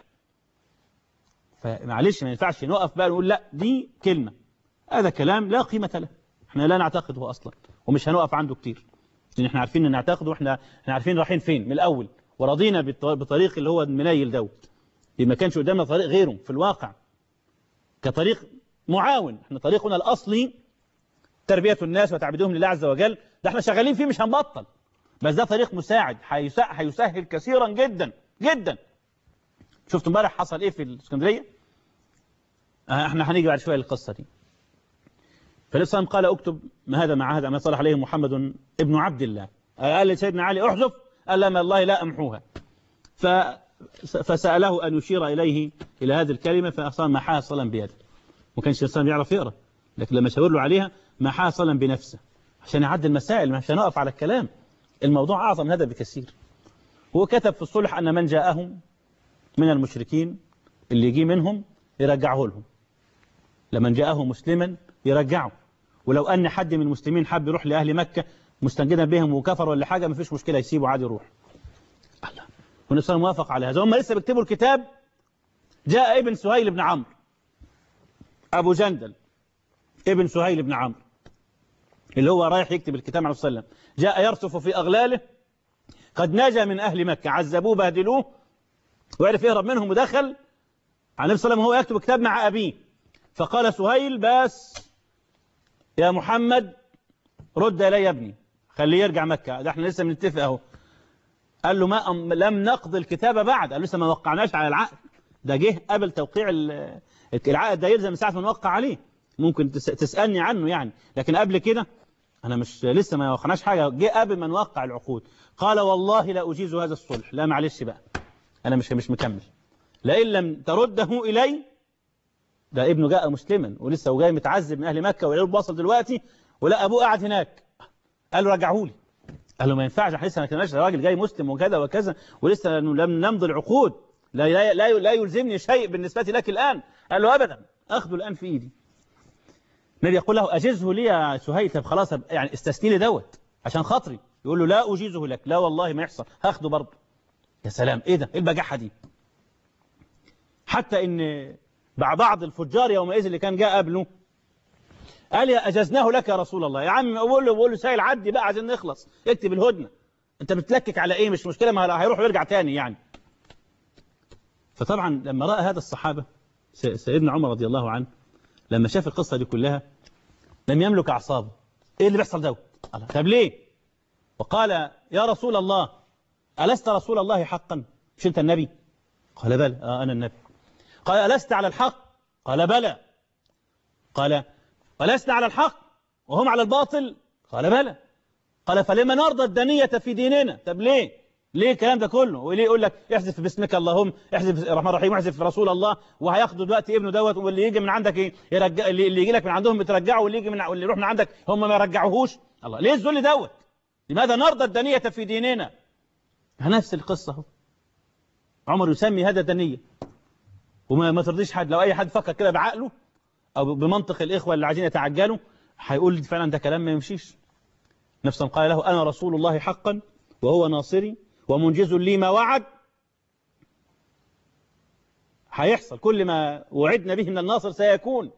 فمعلش ما ينفعش نقف بقى نقول لا دي كلمة هذا كلام لا قيمة له احنا لا نعتقده أصلا ومش هنقف عنده كتير لان احنا عارفين ان نعتقده واحنا احنا عارفين رايحين فين من الاول ورضينا بطريق اللي هو المنيل دوت ما كانش قدامنا طريق غيره في الواقع كطريق معاون احنا طريقنا الاصلي تربية الناس وتعبيدهم لله عز وجل ده احنا شغالين فيه مش هنبطل بس ده طريق مساعد هيسهل كثيرا جدا جدا شفتوا امبارح حصل ايه في الاسكندريه احنا هنيجي بعد شويه للقصه دي فالإسلام قال اكتب ما هذا مع هذا ما صلح عليه محمد ابن عبد الله قال لسيدنا علي احذف قال لما الله لا أمحوها ف فسأله أن يشير إليه إلى هذه الكلمة فأصلا محاها صلا بيده ما كانش الإنسان يعرف يقرأ لكن لما شاور له عليها محاها صلا بنفسه عشان يعدي المسائل مش هنقف على الكلام الموضوع أعظم من هذا بكثير هو كتب في الصلح أن من جاءهم من المشركين اللي يجي منهم يرجعه لهم لمن جاءه مسلما يرجعه ولو أن حد من المسلمين حب يروح لأهل مكة مستنجدا بهم وكفر ولا حاجة ما فيش مشكلة يسيبه عادي يروح الله والنبي موافق على هذا هم لسه بيكتبوا الكتاب جاء ابن سهيل بن عمرو أبو جندل ابن سهيل بن عمرو اللي هو رايح يكتب الكتاب عليه الصلاة والسلام جاء يرتف في أغلاله قد نجا من أهل مكة عذبوه بهدلوه وعرف يهرب منهم ودخل على النبي صلى الله عليه وسلم هو يكتب كتاب مع أبيه فقال سهيل بس يا محمد رد إلي يا ابني خليه يرجع مكة ده احنا لسه بنتفق اهو قال له ما أم لم نقض الكتابة بعد قال لسه ما وقعناش على العقد ده جه قبل توقيع العقد ده يلزم ساعة ما نوقع عليه ممكن تسألني عنه يعني لكن قبل كده أنا مش لسه ما وقعناش حاجة جه قبل ما نوقع العقود قال والله لا أجيز هذا الصلح لا معلش بقى أنا مش مش مكمل لئن لم ترده إلي ده ابنه جاء مسلما ولسه وجاي متعذب من أهل مكة ويقول واصل دلوقتي ولا أبوه قاعد هناك قال له رجعه لي قال له ما ينفعش احنا لسه ما كناش راجل جاي مسلم وكذا وكذا ولسه لم نمضي العقود لا لا لا, لا يلزمني شيء بالنسبة لك الآن قال له أبدا أخذه الآن في إيدي النبي يقول له أجزه لي يا سهيل طب خلاص يعني استثني لي دوت عشان خاطري يقول له لا أجيزه لك لا والله ما يحصل هاخده برضه يا سلام إيه ده إيه البجاحة دي حتى إن بعض الفجار يومئذ اللي كان جاء قبله قال يا أجزناه لك يا رسول الله يا عم بقول له بقول له سائل عدي بقى عايزين نخلص اكتب الهدنة أنت بتلكك على إيه مش مشكلة ما هيروح ويرجع تاني يعني فطبعا لما رأى هذا الصحابة س- سيدنا عمر رضي الله عنه لما شاف القصة دي كلها لم يملك أعصابه إيه اللي بيحصل دوت قال طب ليه وقال يا رسول الله ألست رسول الله حقا مش أنت النبي قال بلى آه أنا النبي قال ألست على الحق قال بلى قال ولسنا على الحق وهم على الباطل قال بلى قال فلما نرضى الدنية في ديننا طب ليه ليه الكلام ده كله وليه يقول لك احذف باسمك اللهم احذف الرحمن الرحيم واحذف رسول الله وهياخدوا دلوقتي ابنه دوت واللي يجي من عندك ايه يرجع اللي اللي يجي لك من عندهم بترجعه واللي يجي من واللي يروح من عندك هم ما يرجعوهوش الله ليه الذل دوت لماذا نرضى الدنية في ديننا نفس القصة اهو عمر يسمي هذا دنية وما ما ترضيش حد لو اي حد فكر كده بعقله او بمنطق الاخوه اللي عايزين يتعجلوا هيقول فعلا ده كلام ما يمشيش نفسا قال له انا رسول الله حقا وهو ناصري ومنجز لي ما وعد هيحصل كل ما وعدنا به من الناصر سيكون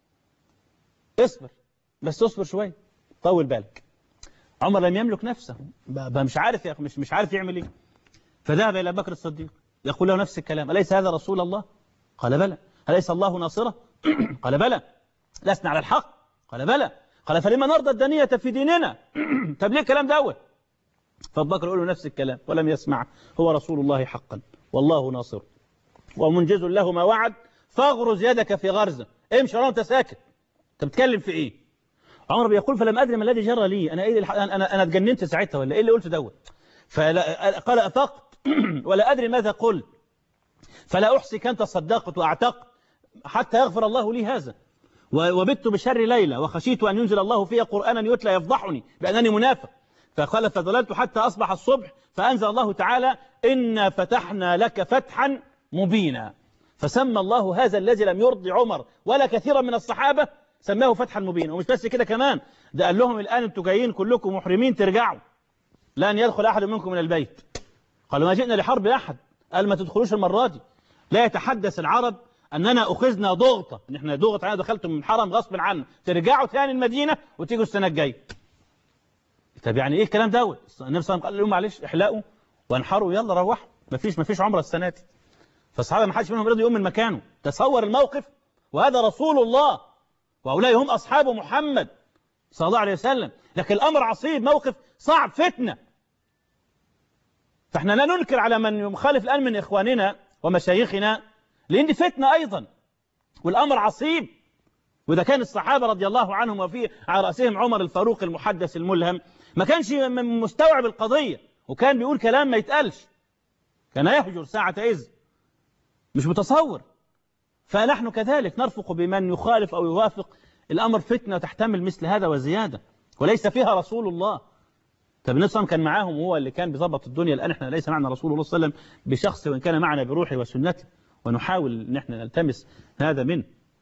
اصبر بس اصبر شويه طول بالك عمر لم يملك نفسه بقى بقى مش عارف يا اخي مش مش عارف يعمل ايه فذهب الى بكر الصديق يقول له نفس الكلام اليس هذا رسول الله قال بلى أليس الله ناصره قال بلى لسنا على الحق قال بلى قال فلما نرضى الدنية في ديننا طب ليه الكلام دوت فابو بكر يقول له نفس الكلام ولم يسمع هو رسول الله حقا والله ناصر ومنجز له ما وعد فاغرز يدك في غرزه امشي وراه انت ساكت انت بتتكلم في ايه عمر بيقول فلم ادري ما الذي جرى لي انا ايه الح- انا انا أنا اتجننت ساعتها ولا ايه اللي قلت دوت فلا قال افقت ولا ادري ماذا قلت فلا احصي كم تصدقت واعتقت حتى يغفر الله لي هذا و- وبت بشر ليلة وخشيت أن ينزل الله فيها قرآنا يتلى يفضحني بأنني منافق فقال فظللت حتى أصبح الصبح فأنزل الله تعالى إنا فتحنا لك فتحا مبينا فسمى الله هذا الذي لم يرضي عمر ولا كثيرا من الصحابة سماه فتحا مبينا ومش بس كده كمان ده قال لهم الآن انتوا جايين كلكم محرمين ترجعوا لن يدخل أحد منكم من البيت قالوا ما جئنا لحرب أحد قال ما تدخلوش المرة دي لا يتحدث العرب أننا أخذنا ضغطة إن إحنا ضغط علينا دخلتم من الحرم غصب عنا ترجعوا تاني المدينة وتيجوا السنة الجاية طب يعني إيه الكلام دوت النبي صلى الله عليه وسلم قال لهم معلش احلقوا وانحروا يلا روحوا مفيش مفيش عمرة السنة دي فالصحابة ما حدش منهم رضي يقوم من مكانه تصور الموقف وهذا رسول الله وهؤلاء هم أصحاب محمد صلى الله عليه وسلم لكن الأمر عصيب موقف صعب فتنة فاحنا لا ننكر على من يخالف الآن من إخواننا ومشايخنا لأن دي فتنة أيضا والأمر عصيب وإذا كان الصحابة رضي الله عنهم وفي على رأسهم عمر الفاروق المحدث الملهم ما كانش م- مستوعب القضية وكان بيقول كلام ما يتقالش كان يهجر ساعة إذ مش متصور فنحن كذلك نرفق بمن يخالف أو يوافق الأمر فتنة تحتمل مثل هذا وزيادة وليس فيها رسول الله طب النبي صلى الله عليه وسلم كان معاهم وهو اللي كان بيظبط الدنيا الآن احنا ليس معنا رسول الله صلى الله عليه وسلم بشخص وإن كان معنا بروحه وسنته ونحاول ان احنا نلتمس هذا منه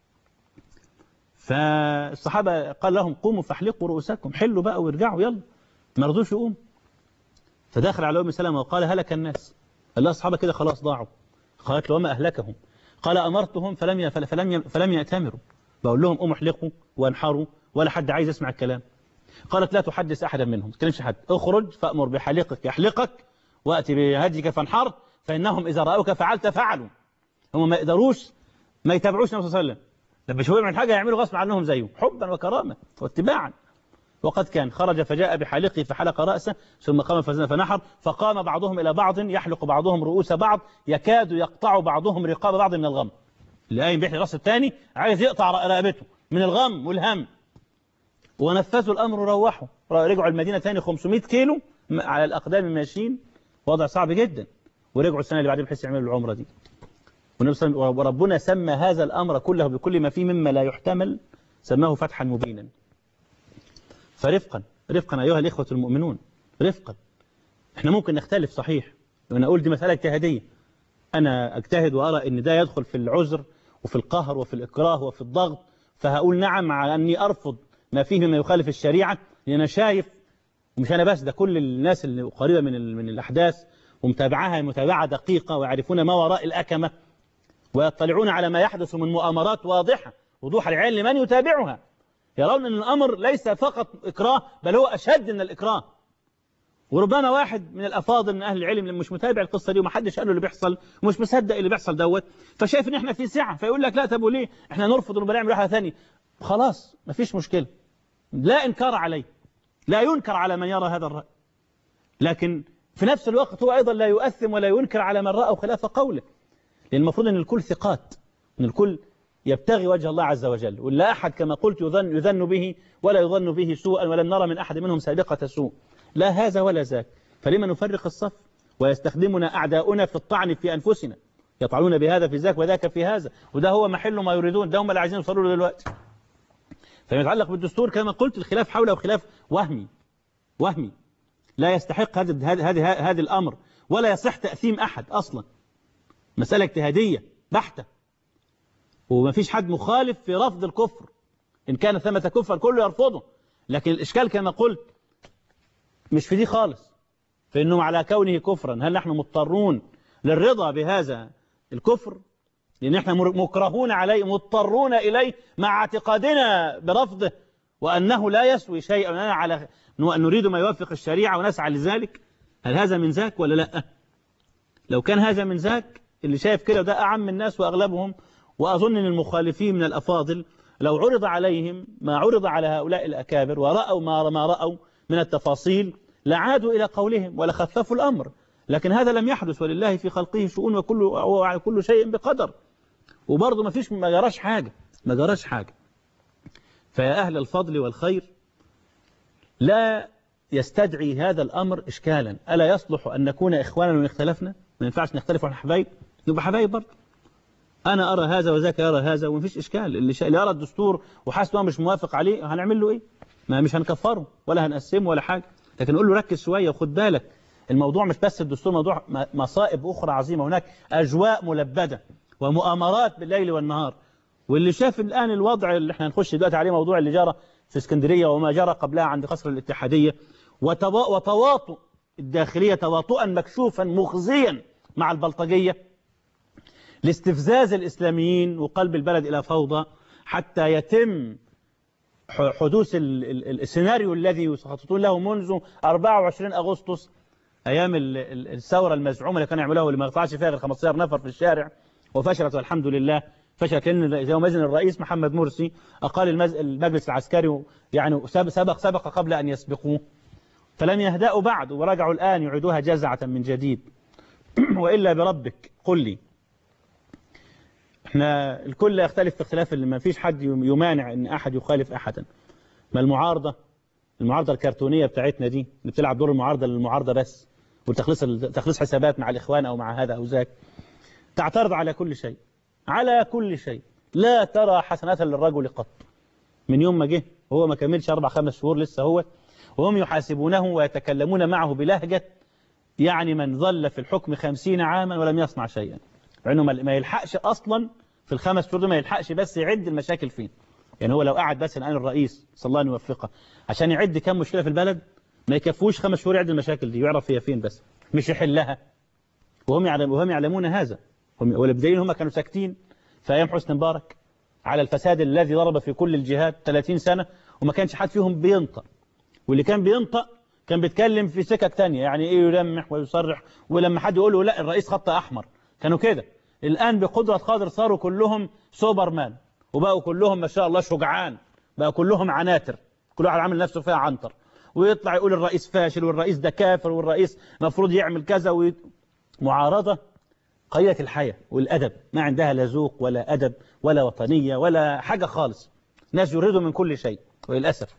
فالصحابة قال لهم قوموا فاحلقوا رؤوسكم حلوا بقى وارجعوا يلا ما رضوش يقوم فدخل على أم سلمة وقال هلك الناس قال لها الصحابة كده خلاص ضاعوا قالت له وما أهلكهم قال أمرتهم فلم ي- فلم ي- فلم يأتمروا بقول لهم قوموا احلقوا وانحروا ولا حد عايز يسمع الكلام قالت لا تحدث أحدا منهم ما تكلمش حد اخرج فأمر بحليقك يحلقك وأتي بهديك فانحر فإنهم إذا رأوك فعلت فعلوا هم ما يقدروش ما يتابعوش النبي صلى الله عليه وسلم لما يشوفوا يعمل حاجة يعملوا غصب عنهم زيه حبا وكرامة واتباعا وقد كان خرج فجاء بحلقه فحلق رأسه ثم قام فزن فنحر فقام بعضهم إلى بعض يحلق بعضهم رؤوس بعض يكاد يقطع بعضهم رقاب بعض من الغم اللي قايم بيحلق راس الثاني عايز يقطع رقبته من الغم والهم ونفذوا الأمر وروحوا رجعوا المدينة تاني 500 كيلو م- على الأقدام ماشيين وضع صعب جدا ورجعوا السنة اللي بعدين بحيث يعملوا العمرة دي والنبي صلى الله عليه وسلم- وربنا سمى هذا الأمر كله بكل ما فيه مما لا يحتمل سماه فتحا مبينا فرفقا رفقا أيها الإخوة المؤمنون رفقا احنا ممكن نختلف صحيح وانا اقول دي مسألة اجتهادية انا اجتهد وارى ان ده يدخل في العذر وفي القهر وفي الاكراه وفي الضغط فهقول نعم مع اني ارفض ما فيه مما يخالف الشريعة لان انا شايف ومش انا بس ده كل الناس اللي قريبة من ال- من الاحداث ومتابعاها متابعة دقيقة ويعرفون ما وراء الأكمة ويطلعون على ما يحدث من مؤامرات واضحة وضوح العين لمن يتابعها يرون أن الأمر ليس فقط إكراه بل هو أشد من الإكراه وربما واحد من الأفاضل من أهل العلم اللي مش متابع القصة دي ومحدش قال له اللي بيحصل ومش مصدق اللي بيحصل دوت فشايف إن إحنا في سعة فيقول لك لا طب وليه إحنا نرفض ونبقى نعمل واحدة ثانية خلاص مفيش مشكلة لا إنكار عليه لا ينكر على من يرى هذا الرأي لكن في نفس الوقت هو أيضا لا يؤثم ولا ينكر على من رأى خلاف قوله لأن المفروض أن الكل ثقات أن الكل يبتغي وجه الله عز وجل ولا أحد كما قلت يظن, يظن به ولا يظن به سوءا ولم نرى من أحد منهم سابقة سوء لا هذا ولا ذاك فلما نفرق الصف ويستخدمنا أعداؤنا في الطعن في أنفسنا يطعنون بهذا في ذاك وذاك في هذا وده هو محل ما يريدون ده هم اللي عايزين يوصلوا له دلوقتي فيما يتعلق بالدستور كما قلت الخلاف حوله خلاف وهمي وهمي لا يستحق هذا هذا هذا الأمر ولا يصح تأثيم أحد أصلا مسألة اجتهادية بحتة وما فيش حد مخالف في رفض الكفر إن كان ثمة كفر كله يرفضه لكن الإشكال كما قلت مش في دي خالص فإنه على كونه كفرا هل نحن مضطرون للرضا بهذا الكفر لأن احنا مكرهون عليه مضطرون إليه مع اعتقادنا برفضه وأنه لا يسوي شيئا أننا على نريد ما يوافق الشريعة ونسعى لذلك هل هذا من ذاك ولا لا لو كان هذا من ذاك اللي شايف كده ده أعم الناس وأغلبهم وأظن أن المخالفين من الأفاضل لو عرض عليهم ما عرض على هؤلاء الأكابر ورأوا ما, ما رأوا من التفاصيل لعادوا إلى قولهم ولخففوا الأمر لكن هذا لم يحدث ولله في خلقه شؤون وكل كل شيء بقدر وبرضه ما فيش ما جراش حاجة ما جراش حاجة فيا أهل الفضل والخير لا يستدعي هذا الأمر إشكالا ألا يصلح أن نكون إخوانا وإن اختلفنا ما ينفعش نختلف عن حبايب نبقى حبايب برضه أنا أرى هذا وذاك يرى هذا ومفيش إشكال اللي, اللي يرى الدستور وحاسس مش موافق عليه هنعمل له إيه ما مش هنكفره ولا هنقسمه ولا حاجة لكن نقول له ركز شوية وخد بالك الموضوع مش بس الدستور موضوع مصائب أخرى عظيمة هناك أجواء ملبدة ومؤامرات بالليل والنهار واللي شاف الآن الوضع اللي احنا هنخش دلوقتي عليه موضوع اللي جرى في اسكندرية وما جرى قبلها عند قصر الاتحادية وتواطؤ الداخلية تواطؤا مكشوفا مخزيا مع البلطجية لاستفزاز الإسلاميين وقلب البلد إلى فوضى حتى يتم حدوث السيناريو الذي يخططون له منذ 24 أغسطس أيام الثورة المزعومة اللي كانوا يعملوها واللي ما قطعش فيها غير 15 نفر في الشارع وفشلت والحمد لله فشلت لأن يومئذ الرئيس محمد مرسي أقال المجلس العسكري يعني سبق سبق قبل أن يسبقوه فلم يهدأوا بعد ورجعوا الآن يعيدوها جزعة من جديد وإلا بربك قل لي احنا الكل يختلف في اختلاف اللي ما فيش حد يمانع ان احد يخالف احدا ما المعارضة المعارضة الكرتونية بتاعتنا دي اللي بتلعب دور المعارضة للمعارضة بس وتخلص تخلص حسابات مع الاخوان او مع هذا او ذاك تعترض على كل شيء على كل شيء لا ترى حسنات للرجل قط من يوم ما جه وهو ما كملش أربع خمس شهور لسه هو وهم يحاسبونه ويتكلمون معه بلهجة يعني من ظل في الحكم خمسين عاما ولم يصنع شيئا لأنه ما يلحقش أصلا في الخمس شهور ما يلحقش بس يعد المشاكل فين يعني هو لو قعد بس الآن الرئيس صلى الله أن يوفقه عشان يعد كم مشكلة في البلد ما يكفوش خمس شهور يعد المشاكل دي يعرف هي فين بس مش يحلها وهم يعلم وهم يعلمون هذا والبدايين هم كانوا ساكتين في أيام حسن مبارك على الفساد الذي ضرب في كل الجهات 30 سنة وما كانش حد فيهم بينطق واللي كان بينطق كان بيتكلم في سكك تانية يعني ايه يلمح ويصرح ولما حد يقول له لا الرئيس خط أحمر كانوا كده الآن بقدرة قادر صاروا كلهم سوبرمان وبقوا كلهم ما شاء الله شجعان بقوا كلهم عناتر كل واحد عامل نفسه فيها عنتر ويطلع يقول الرئيس فاشل والرئيس ده كافر والرئيس مفروض يعمل كذا وي... معارضة قليلة الحياة والأدب ما عندها لا ذوق ولا أدب ولا وطنية ولا حاجة خالص ناس يريدوا من كل شيء وللأسف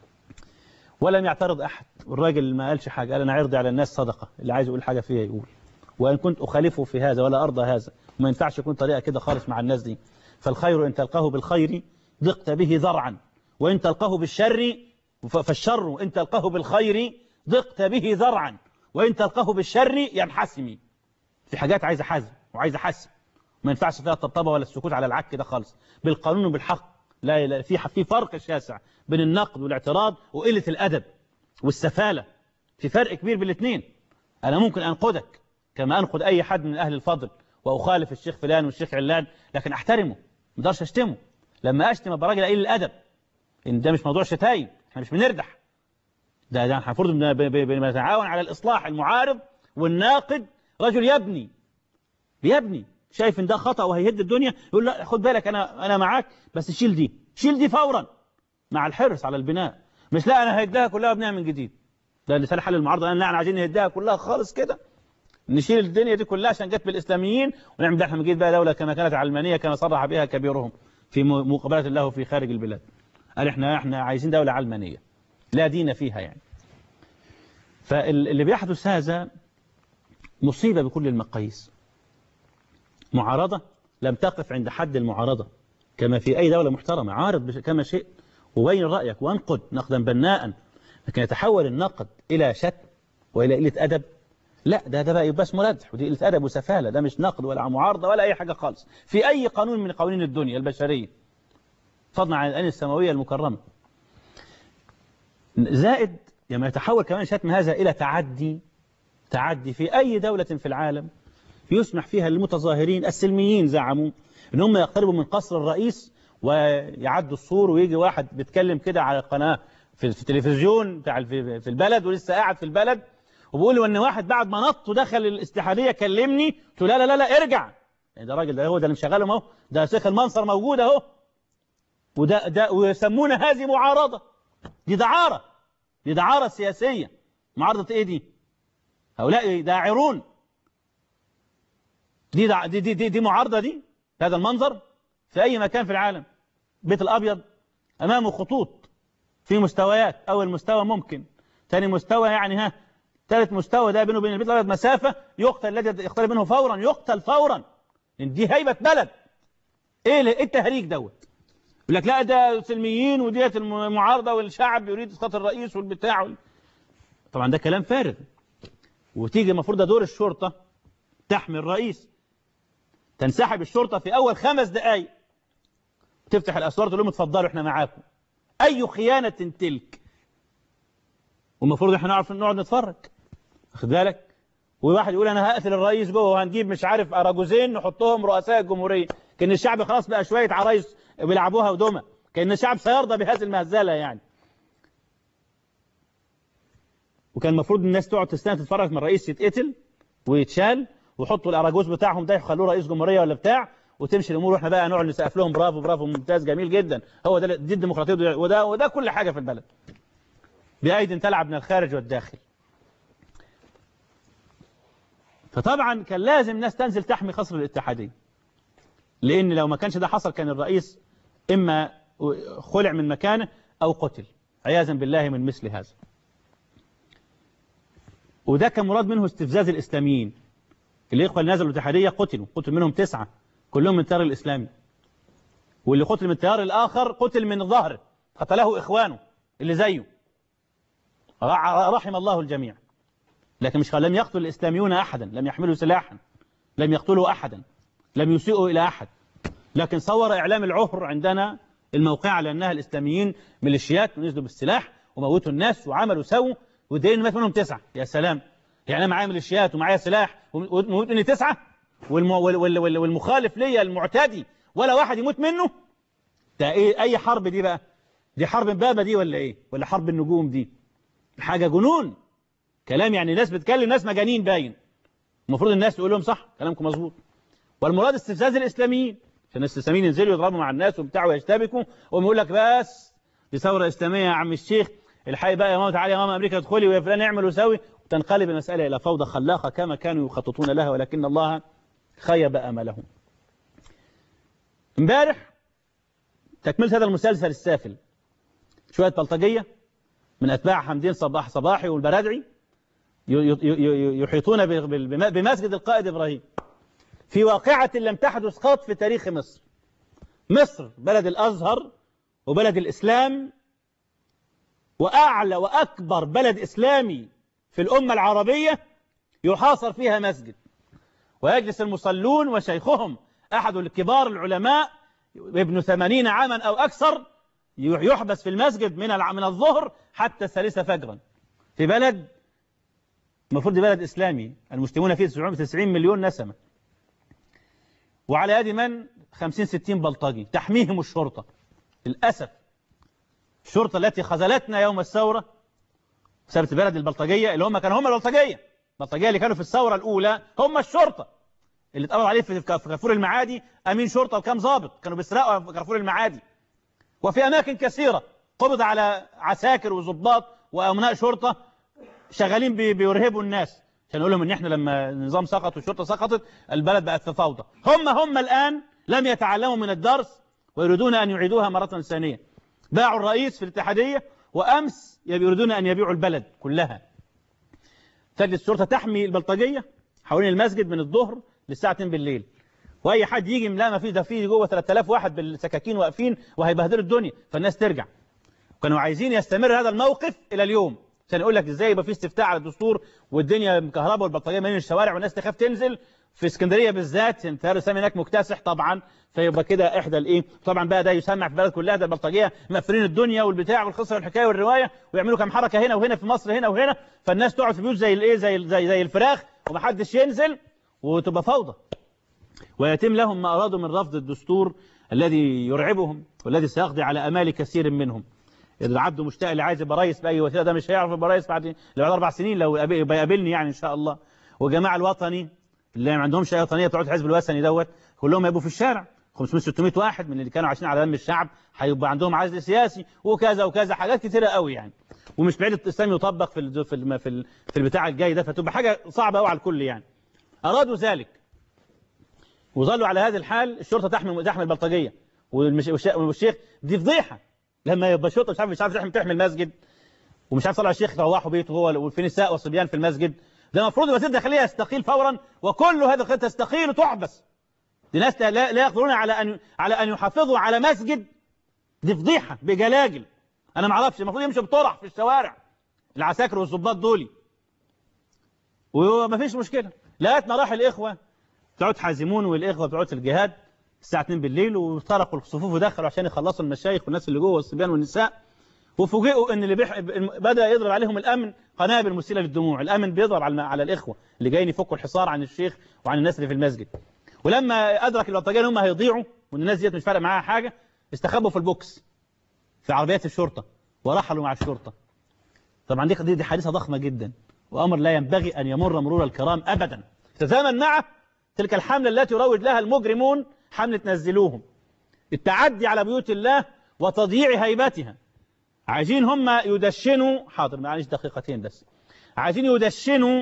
ولم يعترض أحد والراجل ما قالش حاجة قال أنا عرضي على الناس صدقة اللي عايز يقول حاجة فيها يقول وإن كنت أخالفه في هذا ولا أرضى هذا وما ينفعش يكون طريقة كده خالص مع الناس دي فالخير إن تلقاه بالخير ضقت به ذرعا وإن تلقاه بالشر فالشر إن تلقاه بالخير ضقت به ذرعا وإن تلقاه بالشر ينحسمي في حاجات عايزة حزم وعايزة حسم ما ينفعش فيها الطبطبة ولا السكوت على العك ده خالص بالقانون وبالحق لا, لا في في فرق شاسع بين النقد والاعتراض وقلة الأدب والسفالة في فرق كبير بين الاثنين أنا ممكن أنقدك كما أنقد أي حد من أهل الفضل وأخالف الشيخ فلان والشيخ علان لكن أحترمه ما اقدرش أشتمه لما أشتم أبقى راجل قليل الأدب ان ده مش موضوع شتايم احنا مش بنردح ده ده المفروض بن- ب- ب- بنتعاون على الاصلاح المعارض والناقد رجل يبني بيبني شايف ان ده خطا وهيهد الدنيا يقول لا خد بالك انا انا معاك بس شيل دي شيل دي فورا مع الحرص على البناء مش لا انا هدها كلها وابنيها من جديد ده لسان حل المعارضه انا عايزين نهدها كلها خالص كده نشيل الدنيا دي كلها عشان جت بالاسلاميين ونعمل ده احنا من جديد بقى دوله كما كانت علمانيه كما صرح بها كبيرهم في م- مقابله له في خارج البلاد قال احنا احنا عايزين دوله علمانيه لا دين فيها يعني فاللي بيحدث هذا مصيبه بكل المقاييس معارضه لم تقف عند حد المعارضه كما في اي دوله محترمه عارض بش- كما شئت وبين رايك وانقد نقدا بناء لكن يتحول النقد الى شتم والى قله ادب لا ده ده بقى يبقى اسمه ردح ودي قله ادب وسفاله ده مش نقد ولا معارضه ولا اي حاجه خالص في اي قانون من قوانين الدنيا البشريه فضلا عن الآن السماويه المكرمه زائد لما يتحول كمان شتم هذا الى تعدي تعدي في اي دوله في العالم يسمح فيها للمتظاهرين السلميين زعموا ان هم يقتربوا من قصر الرئيس ويعدوا السور ويجي واحد بيتكلم كده على قناه في في التلفزيون بتاع الف- في البلد ولسه قاعد في البلد وبيقول له ان واحد بعد ما نط ودخل الاستحاليه كلمني قلت له لا لا لا لا ارجع يعني ده راجل ده هو ده اللي مشغلهم اهو ده شيخ المنصر موجود اهو وده ده ويسمون هذه معارضه دي دعاره دي دعاره سياسيه معارضه ايه دي؟ هؤلاء داعرون دي دع... دي, دي دي دي معارضه دي هذا المنظر في اي مكان في العالم بيت الابيض امامه خطوط في مستويات اول مستوى ممكن ثاني مستوى يعني ها ثالث مستوى ده بينه وبين البيت الابيض مسافه يقتل الذي يقترب منه فورا يقتل فورا لأن دي هيبه بلد ايه ال- إيه التهريج دوت يقول لك لا ده سلميين وديت المعارضه والشعب يريد اسقاط الرئيس والبتاع وال... طبعا ده كلام فارغ وتيجي المفروض ده دور الشرطه تحمي الرئيس تنسحب الشرطه في اول خمس دقائق تفتح الاسوار تقول لهم اتفضلوا احنا معاكم اي خيانه تلك والمفروض احنا نعرف نقعد نتفرج واخد بالك وواحد يقول انا هقتل الرئيس جوه وهنجيب مش عارف اراجوزين نحطهم رؤساء الجمهوريه كان الشعب خلاص بقى شويه عرايس بيلعبوها ودمى كان الشعب سيرضى بهذه المهزله يعني وكان المفروض الناس تقعد تستنى تتفرج من الرئيس يتقتل ويتشال ويحطوا الاراجوز بتاعهم ده يخلوه رئيس جمهوريه ولا بتاع وتمشي الامور واحنا بقى نقعد نسقف لهم برافو برافو ممتاز جميل جدا هو ده دي الديمقراطيه وده- وده وده كل حاجه في البلد بأيد تلعب من الخارج والداخل فطبعا كان لازم الناس تنزل تحمي قصر الاتحادية لأن لو ما كانش ده حصل كان الرئيس إما خلع من مكانه أو قتل عياذا بالله من مثل هذا وده كان مراد منه استفزاز الإسلاميين الإخوة اللي نزلوا الاتحادية قتلوا قتل منهم تسعة كلهم من التيار الإسلامي واللي قتل من التيار الآخر قتل من ظهره قتله إخوانه اللي زيه رع- رحم الله الجميع لكن مش لم يقتل الإسلاميون أحدا لم يحملوا سلاحا لم يقتلوا أحدا لم يسيئوا إلى أحد لكن صور إعلام العهر عندنا الموقع على أنها الإسلاميين ميليشيات ونزلوا بالسلاح وموتوا الناس وعملوا سووا والدليل مات منهم تسعة يا سلام يعني أنا معايا ميليشيات ومعايا سلاح وموت مني تسعة والم... وال... وال... وال... والمخالف ليا المعتدي ولا واحد يموت منه ده إيه أي حرب دي بقى دي حرب امبابة دي ولا إيه ولا حرب النجوم دي حاجة جنون كلام يعني ناس بتكلم ناس مجانين باين المفروض الناس تقول لهم صح كلامكم مظبوط والمراد استفزاز الاسلاميين عشان الاسلاميين ينزلوا يضربوا مع الناس وبتاع ويشتبكوا وهم يقول لك بس دي ثوره اسلاميه يا عم الشيخ الحقي بقى يا ماما تعالي يا ماما امريكا ادخلي ويا فلان اعمل وسوي وتنقلب المساله الى فوضى خلاقه كما كانوا يخططون لها ولكن الله خيب املهم. امبارح تكمله هذا المسلسل السافل شويه بلطجيه من اتباع حمدين صباح صباحي والبرادعي يحيطون بمسجد القائد إبراهيم في واقعة لم تحدث قط في تاريخ مصر مصر بلد الأزهر وبلد الإسلام وأعلى وأكبر بلد إسلامي في الأمة العربية يحاصر فيها مسجد ويجلس المصلون وشيخهم أحد الكبار العلماء ابن ثمانين عاما أو أكثر يحبس في المسجد من من الظهر حتى الثالثة فجرا في بلد المفروض دي بلد إسلامي المسلمون فيه 90 مليون نسمة وعلى يد من 50 60 بلطجي تحميهم الشرطة للأسف الشرطة التي خذلتنا يوم الثورة سابت البلد البلطجية اللي هم كانوا هم البلطجية البلطجية اللي كانوا في الثورة الأولى هم الشرطة اللي اتقبض عليه في كارفور المعادي أمين شرطة وكام ضابط كانوا بيسرقوا في كارفور المعادي وفي أماكن كثيرة قبض على عساكر وضباط وأمناء شرطة شغالين بي- بيرهبوا الناس عشان نقول لهم ان احنا لما النظام سقط والشرطه سقطت البلد بقت في فوضى هم هم الان لم يتعلموا من الدرس ويريدون ان يعيدوها مره ثانيه باعوا الرئيس في الاتحاديه وامس يريدون ان يبيعوا البلد كلها تجلس الشرطه تحمي البلطجيه حوالين المسجد من الظهر للساعه 2 بالليل واي حد يجي لا ما في ده في جوه 3000 واحد بالسكاكين واقفين وهيبهدلوا الدنيا فالناس ترجع كانوا عايزين يستمر هذا الموقف الى اليوم عشان يقول لك ازاي يبقى في استفتاء على الدستور والدنيا مكهرباء والبلطجيه مالين الشوارع والناس تخاف تنزل في اسكندريه بالذات انت الاسلامي هناك مكتسح طبعا فيبقى كده احدى الايه طبعا بقى ده يسمع في البلد كلها ده البلطجيه مقفلين الدنيا والبتاع والقصه والحكايه والروايه ويعملوا كام حركه هنا وهنا في مصر هنا وهنا فالناس تقعد في بيوت زي الايه زي زي زي الفراخ ومحدش ينزل وتبقى فوضى ويتم لهم ما ارادوا من رفض الدستور الذي يرعبهم والذي سيقضي على امال كثير منهم العبد مشتاق اللي عايز يبقى رئيس باي وسيله ده مش هيعرف يبقى رئيس بعد بعد اربع سنين لو يقابل- يبقى يقابلني يعني ان شاء الله والجماعه الوطني اللي ما عندهمش اي وطنيه بتوع الحزب الوثني دوت كلهم هيبقوا في الشارع 500 600 واحد من اللي كانوا عايشين على دم الشعب هيبقى عندهم عزل سياسي وكذا وكذا حاجات كتيره قوي يعني ومش بعيد الاسلام يطبق في ال- في الم- في ال- في البتاع الجاي ده فتبقى حاجه صعبه قوي على الكل يعني ارادوا ذلك وظلوا على هذه الحال الشرطه تحمي تحمي البلطجيه والمش- والش- والشيخ دي فضيحه لما يبقى الشرطه مش عارف مش عارف تحمي تحمي المسجد ومش عارف طلع الشيخ روحوا بيته هو وفي نساء وصبيان في المسجد ده المفروض وزير الداخليه يستقيل فورا وكل هذه الخطه تستقيل وتحبس دي ناس لا, لا يقدرون على ان على ان يحافظوا على مسجد دي فضيحه بجلاجل انا ما اعرفش المفروض يمشوا بطرح في الشوارع العساكر والظباط دول وما فيش مشكله لغايه ما راح الاخوه بتوع حازمون والاخوه بتوع الجهاد الساعه 2 بالليل وطرقوا الصفوف ودخلوا عشان يخلصوا المشايخ والناس اللي جوه والصبيان والنساء وفوجئوا ان اللي بيح... بدا يضرب عليهم الامن قنابل مسيله للدموع الامن بيضرب على على الاخوه اللي جايين يفكوا الحصار عن الشيخ وعن الناس اللي في المسجد ولما ادرك البلطجيه ان هم هيضيعوا وان الناس ديت مش فارق معاها حاجه استخبوا في البوكس في عربيات الشرطه ورحلوا مع الشرطه طبعا دي دي, دي حادثه ضخمه جدا وامر لا ينبغي ان يمر مرور الكرام ابدا تزامن مع تلك الحمله التي يروج لها المجرمون حمله نزلوهم التعدي على بيوت الله وتضييع هيبتها عايزين هم يدشنوا حاضر معلش دقيقتين بس عايزين يدشنوا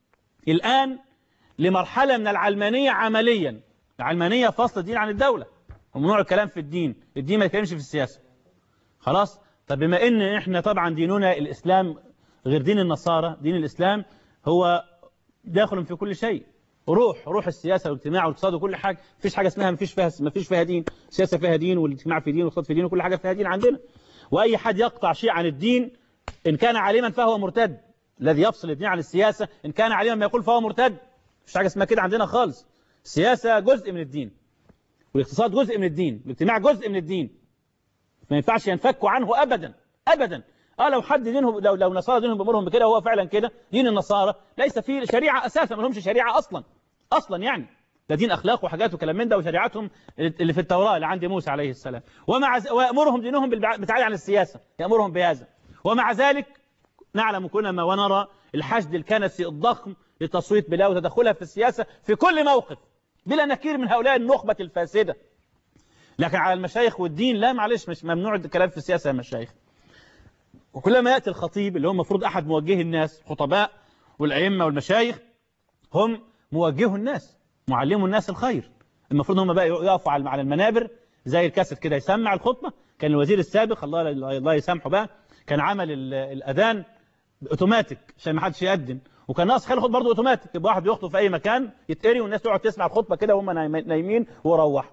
الآن لمرحلة من العلمانية عمليا العلمانية فصل الدين عن الدولة وممنوع الكلام في الدين الدين ما يتكلمش في السياسة خلاص طب بما ان احنا طبعا ديننا الإسلام غير دين النصارى دين الإسلام هو داخل في كل شيء روح روح السياسة والاجتماع والاقتصاد وكل حاجة مفيش حاجة اسمها مفيش فيها مفيش فيها دين السياسة فيها دين والاجتماع في دين والاقتصاد في دين وكل حاجة فيها دين عندنا وأي حد يقطع شيء عن الدين إن كان عالما فهو مرتد الذي يفصل الدين عن السياسة إن كان عالما ما يقول فهو مرتد مش حاجة اسمها كده عندنا خالص السياسة جزء من الدين والاقتصاد جزء من الدين والاجتماع جزء من الدين ما ينفعش ينفكوا عنه أبدا أبدا اه لو حد دينهم لو لو نصارى دينهم بامرهم بكده هو فعلا كده دين النصارى ليس فيه شريعه اساسا ما لهمش شريعه اصلا اصلا يعني ده دين اخلاق وحاجات وكلام من ده وشريعتهم اللي في التوراه اللي عند موسى عليه السلام ومع ز... ويامرهم دينهم بالابتعاد عن السياسه يامرهم بهذا ومع ذلك نعلم كلنا ونرى الحشد الكنسي الضخم لتصويت بلا وتدخلها في السياسه في كل موقف بلا نكير من هؤلاء النخبه الفاسده لكن على المشايخ والدين لا معلش مش ممنوع الكلام في السياسه يا مشايخ وكلما ياتي الخطيب اللي هو المفروض احد موجهي الناس خطباء والائمه والمشايخ هم موجهوا الناس معلموا الناس الخير المفروض هم بقى يقفوا على على المنابر زي الكاسيت كده يسمع الخطبه كان الوزير السابق الله الله يسامحه بقى كان عمل الاذان اوتوماتيك عشان ما حدش يأذن وكان ناقص خلي الخطبه برضه اوتوماتيك يبقى واحد يخطب في اي مكان يتقري والناس تقعد تسمع الخطبه كده وهم نايمين ويروحوا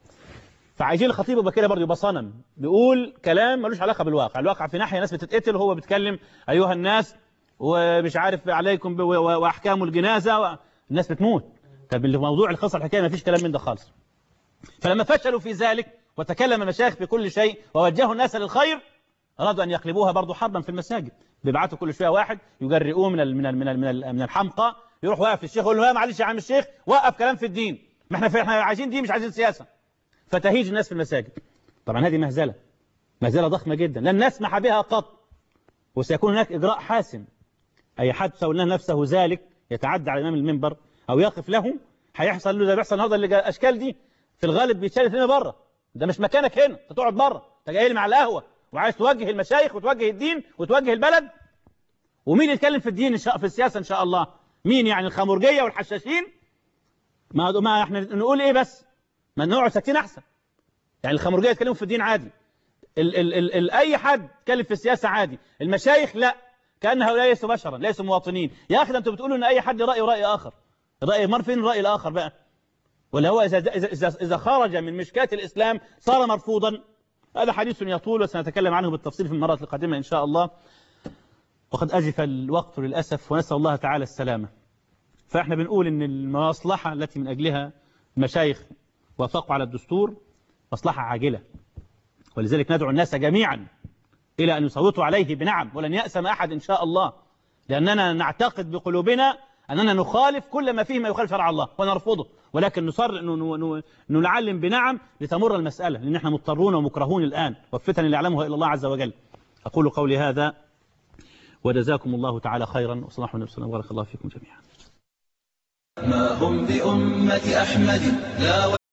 فعايزين الخطيب يبقى كده برضه يبقى صنم بيقول كلام ملوش علاقه بالواقع الواقع في ناحيه ناس بتتقتل وهو بيتكلم ايها الناس ومش عارف عليكم واحكام الجنازه و... الناس بتموت طب الموضوع القصه الحكايه ما فيش كلام من ده خالص فلما فشلوا في ذلك وتكلم المشايخ في كل شيء ووجهوا الناس للخير ارادوا ان يقلبوها برضه حربا في المساجد بيبعتوا كل شويه واحد يجرئوه من ال من ال من ال من, ال من الحمقى يروح واقف الشيخ يقول له معلش يا عم الشيخ وقف كلام في الدين ما احنا احنا عايزين دين مش عايزين سياسه فتهيج الناس في المساجد طبعا هذه مهزله مزالة ضخمة جدا لن نسمح بها قط وسيكون هناك إجراء حاسم أي حد سوى نفسه ذلك يتعدى على إمام المنبر أو يقف له هيحصل له زي بيحصل النهارده اللي جا- الأشكال دي في الغالب بيتشال هنا بره ده مش مكانك هنا أنت تقعد بره أنت جاي لي مع القهوة وعايز توجه المشايخ وتوجه الدين وتوجه البلد ومين يتكلم في الدين إن شاء في السياسة إن شاء الله مين يعني الخمرجية والحشاشين ما ما احنا نقول ايه بس ما نقعد ساكتين احسن يعني الخمرجيه يتكلموا في الدين عادي ال ال ال ال اي حد يتكلم في السياسه عادي المشايخ لا كان هؤلاء ليسوا بشرا ليسوا مواطنين يا اخي ده انتوا بتقولوا ان اي حد رايه راي اخر راي مر فين الراي الاخر بقى ولا هو اذا اذا اذا, إذا خرج من مشكاه الاسلام صار مرفوضا هذا حديث يطول وسنتكلم عنه بالتفصيل في المره القادمه ان شاء الله وقد اجف الوقت للاسف ونسال الله تعالى السلامه فاحنا بنقول ان المصلحة التي من اجلها المشايخ وافقوا على الدستور مصلحة عاجلة ولذلك ندعو الناس جميعا الى ان يصوتوا عليه بنعم ولن يأسم احد ان شاء الله لاننا نعتقد بقلوبنا اننا نخالف كل ما فيه ما يخالف شرع الله ونرفضه ولكن نصر انه إنه- إنه نعلم بنعم لتمر المسألة لان احنا مضطرون ومكرهون الان والفتن اللي يعلمها الا الله عز وجل اقول قولي هذا وجزاكم الله تعالى خيرا وصلى الله عليه وسلم وبارك الله فيكم جميعا ما هم بأمة أحمد لا